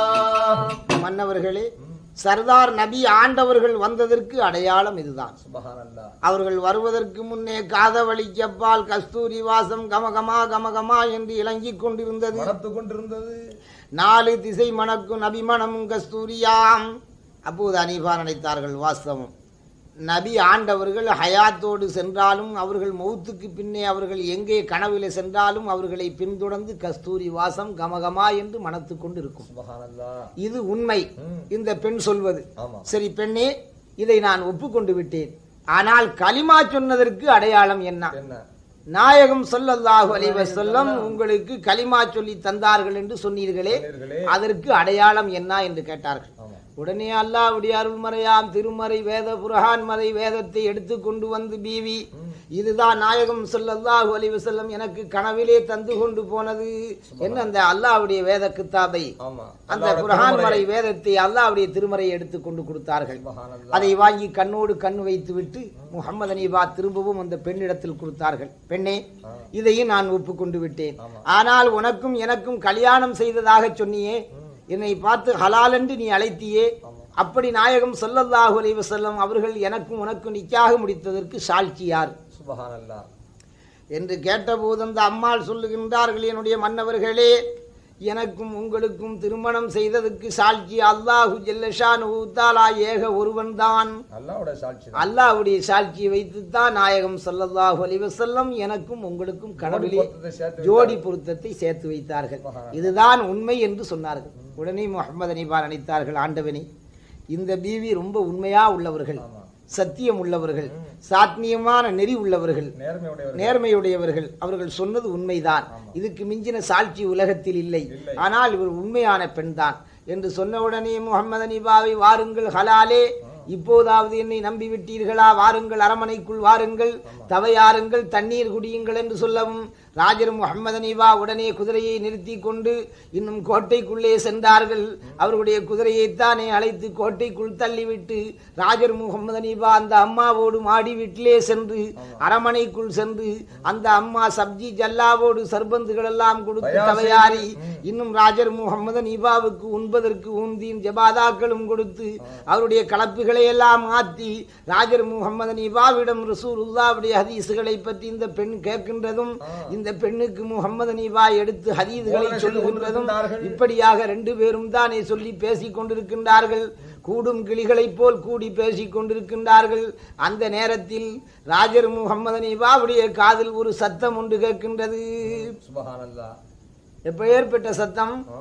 மன்னவர்களே சர்தார் நபி ஆண்டவர்கள் வந்ததற்கு அடையாளம் இதுதான் சுபஹானல்லாஹ் அவர்கள் வருவதற்கு முன்னே காதவழிக்கப்பால் கஸ்தூரி வாசம் கமகமா கமகமா என்று இலங்கிக் கொண்டிருந்தது மனத்து கொண்டிருந்தது நாலு திசை மணக்கும் நபிமணமும் கஸ்தூரியாம் அப்போது அனீபா நினைத்தார்கள் வாஸ்தவம் நபி ஆண்டவர்கள் ஹயாத்தோடு சென்றாலும் அவர்கள் மௌத்துக்கு பின்னே அவர்கள் எங்கே கனவிலே சென்றாலும் அவர்களை பின்தொடர்ந்து கஸ்தூரி வாசம் கமகமா என்று மனத்து கொண்டு இருக்கும் சுபஹானல்லாஹ் இது உண்மை ம். இந்த பெண் சொல்வது ஆமா சரி பெண்ணே இதை நான் ஒப்புக்கொண்டு விட்டேன் ஆனால் கலிமா சொன்னதற்கு அடையாளம் என்ன என்ன நாயகம் ஸல்லல்லாஹு அலைஹி வஸல்லம் உங்களுக்கு கலிமா சொல்லி தந்தார்கள் என்று சொன்னீர்களே சொன்னீர்களே. அதற்கு அடையாளம் என்ன என்று கேட்டார்கள் ஆமா உடனே அல்லாஹ்வுடைய அருள்மறையாம் திருமறை வேத புரஹான் மறை வேதத்தை எடுத்து கொண்டு வந்து பீவி இதுதான் நாயகம் ஸல்லல்லாஹு அலைஹி வஸல்லம் எனக்கு கனவிலே தந்து கொண்டு போனது என்ன அந்த அல்லாஹ்வுடைய வேத கித்தாபை ஆமா அந்த குர்ஆன் மறை வேதத்தை அல்லாஹ்வுடைய திருமறையை எடுத்து கொண்டு கொடுத்தார்கள் சுபஹானல்லாஹ் அதை வாங்கி கண்ணோடு கண் வைத்து விட்டு முகமது அனீபா திரும்பவும் அந்த பெண்ணிடத்தில் கொடுத்தார்கள் பெண்ணே இதையும் நான் ஒப்புக்கொண்டு விட்டேன் ஆமா. ஆனால் உனக்கும் எனக்கும் கல்யாணம் செய்ததாக சொன்னியே என்னை பார்த்து ஹலால் என்று நீ அழைத்தியே அப்படி நாயகம் ஸல்லல்லாஹு அலைஹி வஸல்லம் அவர்கள் எனக்கும் உனக்கும் நிக்காக முடித்ததற்கு சாட்சி யார் சுபஹானல்லாஹ் என்று கேட்டபோது அந்த அம்மாள் சொல்லுகின்றார்கள் என்னுடைய மன்னவர்களே எனக்கும் உங்களுக்கும் திருமணம் செய்ததற்கு சாட்சி அல்லாஹு ஜெல்லஷானு தாலா ஏக ஒருவன்தான் அல்லாஹ்வோட சாட்சி அல்லாஹ்வுடைய சாட்சியை வைத்துத்தான் நாயகம் ஸல்லல்லாஹு அலைஹி வஸல்லம் எனக்கும் உங்களுக்கும் கடவுளே பொருத்தத்தை சேர்த்து ஜோடி பொருத்தத்தை சேர்த்து வைத்தார்கள் இதுதான் உண்மை என்று சொன்னார்கள் உடனே முகமது அனிபா நினைத்தார்கள் ஆண்டவனே இந்த பீவி ரொம்ப உண்மையா உள்ளவர்கள் ஆமா சத்தியம் உள்ளவர்கள் சாத்மியமான நெறி உள்ளவர்கள் நேர்மையுடையவர் நேர்மையுடையவர்கள் அவர்கள் சொன்னது உண்மைதான் இதுக்கு மிஞ்சின சாட்சி உலகத்தில் இல்லை இல்லை. ஆனால் இவர் உண்மையான பெண்தான் என்று சொன்ன உடனே முகமது அனிபாவை வாருங்கள் ஹலாலே இப்போதாவது என்னை நம்பி விட்டீர்களா வாருங்கள் அரமனைக்குள் வாருங்கள் தவையாருங்கள் தண்ணீர் குடியுங்கள் என்று சொல்லவும் ராஜர் முகமது அனிபா உடனே குதிரையை நிறுத்தி கொண்டு இன்னும் கோட்டைக்குள்ளே சென்றார்கள் அவர்களுடைய குதிரையைத்தானே அழைத்து கோட்டைக்குள் தள்ளிவிட்டு ராஜர் முகமது அனிபா அந்த அம்மாவோடு மாடி வீட்டிலே சென்று அரமனைக்குள் சென்று அந்த அம்மா சப்ஜி ஜல்லாவோடு சர்பந்துகள் எல்லாம் கொடுத்து தயார் தவையாரி இன்னும் ராஜர் முகமது அனிபாவுக்கு உண்பதற்கு ஊந்தியும் ஜபாதாக்களும் கொடுத்து அவருடைய கலப்புகளை எல்லாம் மாற்றி ராஜர் முகமது அனிபாவிடம் ரசூலுல்லாவுடைய ஹதீஸுகளை பற்றி இந்த பெண் கேட்கின்றதும் இந்த பெண்ணுக்கு முகமது அனிபா எடுத்து ஹதீதுகளை போதனை செய்து சொல்லுகின்றதும் கொண்டிருக்கின்றார்கள். இப்படியாக ரெண்டு பேரும் தானே சொல்லி பேசிக் கொண்டிருக்கின்றார்கள் கூடும் கிளிகளைப் போல் கூடி பேசிக் கொண்டிருக்கின்றார்கள் அந்த நேரத்தில் ராஜர் முகமது அனிபாவுடைய காதில் ஒரு சத்தம் ஒன்று கேட்கின்றது சுபஹானல்லாஹ் எப்பேற்பட்ட சத்தம் ஆ.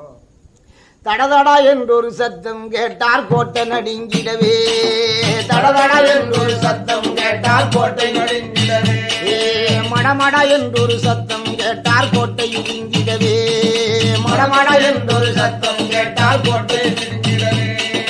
தடதடா என்றொரு சத்தம் கேட்டார் கோட்டை நடுங்கிடவே தடதடா என்றொரு சத்தம் கேட்டார் கோட்டை நடுங்கிடவே. ஏ மடமட என்றொரு சத்தம் கேட்டார் கோட்டை இடிங்கிடவே மடமட என்றொரு சத்தம் கேட்டார் கோட்டை நடுங்கிடவே.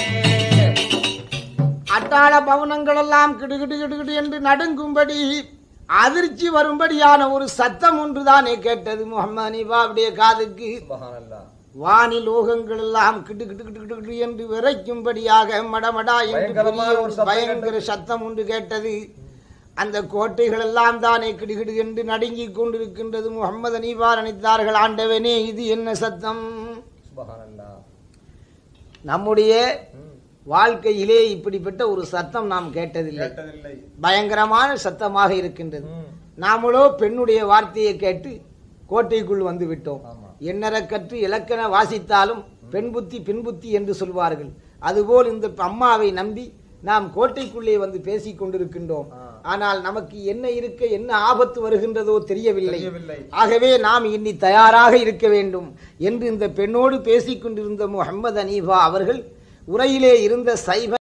அட்டாள பவனங்கள் எல்லாம் கிடுகிடு கிடுகிடு என்று நடுங்கும்படி அதிர்ச்சி வரும்படியான ஒரு சத்தம் ஒன்றுதானே கேட்டது முகமது அனிபாவுடைய காதுக்கு சுபஹானல்லாஹ் வானி லோகங்கள் எல்லாம் கிட்டு கிட்டு கிட்டு கிட்டு கிட்டு என்று விரைக்கும்படியாக மடமடா என்று பயங்கரமான பெரிய ஒரு ஒரு சத்தம் பயங்கர சத்தம் ஒன்று கேட்டது அந்த கோட்டைகள் எல்லாம் தானே கிடுகிடு என்று நடுங்கிக் கொண்டிருக்கின்றது முகமது அனீபா நினைத்தார்கள் ஆண்டவனே இது என்ன சத்தம் சுபஹானல்லாஹ் நம்முடைய ம். வாழ்க்கையிலே இப்படிப்பட்ட ஒரு சத்தம் நாம் கேட்டதில்லை கேட்டதில்லை பயங்கரமான சத்தமாக இருக்கின்றது ம். நாமளோ பெண்ணுடைய வார்த்தையை கேட்டு கோட்டைக்குள் வந்து விட்டோம் ஆமா எண்ணற கற்று இலக்கண வாசித்தாலும் பெண் புத்தி பின் புத்தி என்று சொல்வார்கள் அதுபோல் இந்த அம்மாவை நம்பி நாம் கோட்டைக்குள்ளே வந்து பேசிக் கொண்டிருக்கின்றோம் ஆ. ஆனால் நமக்கு என்ன இருக்க என்ன ஆபத்து வருகின்றதோ தெரியவில்லை தெரியவில்லை. ஆகவே நாம் இன்னி தயாராக இருக்க வேண்டும் என்று இந்த பெண்ணோடு பேசிக் கொண்டிருந்த முகமது அனீஃபா அவர்கள் உரையிலே இருந்த சைவ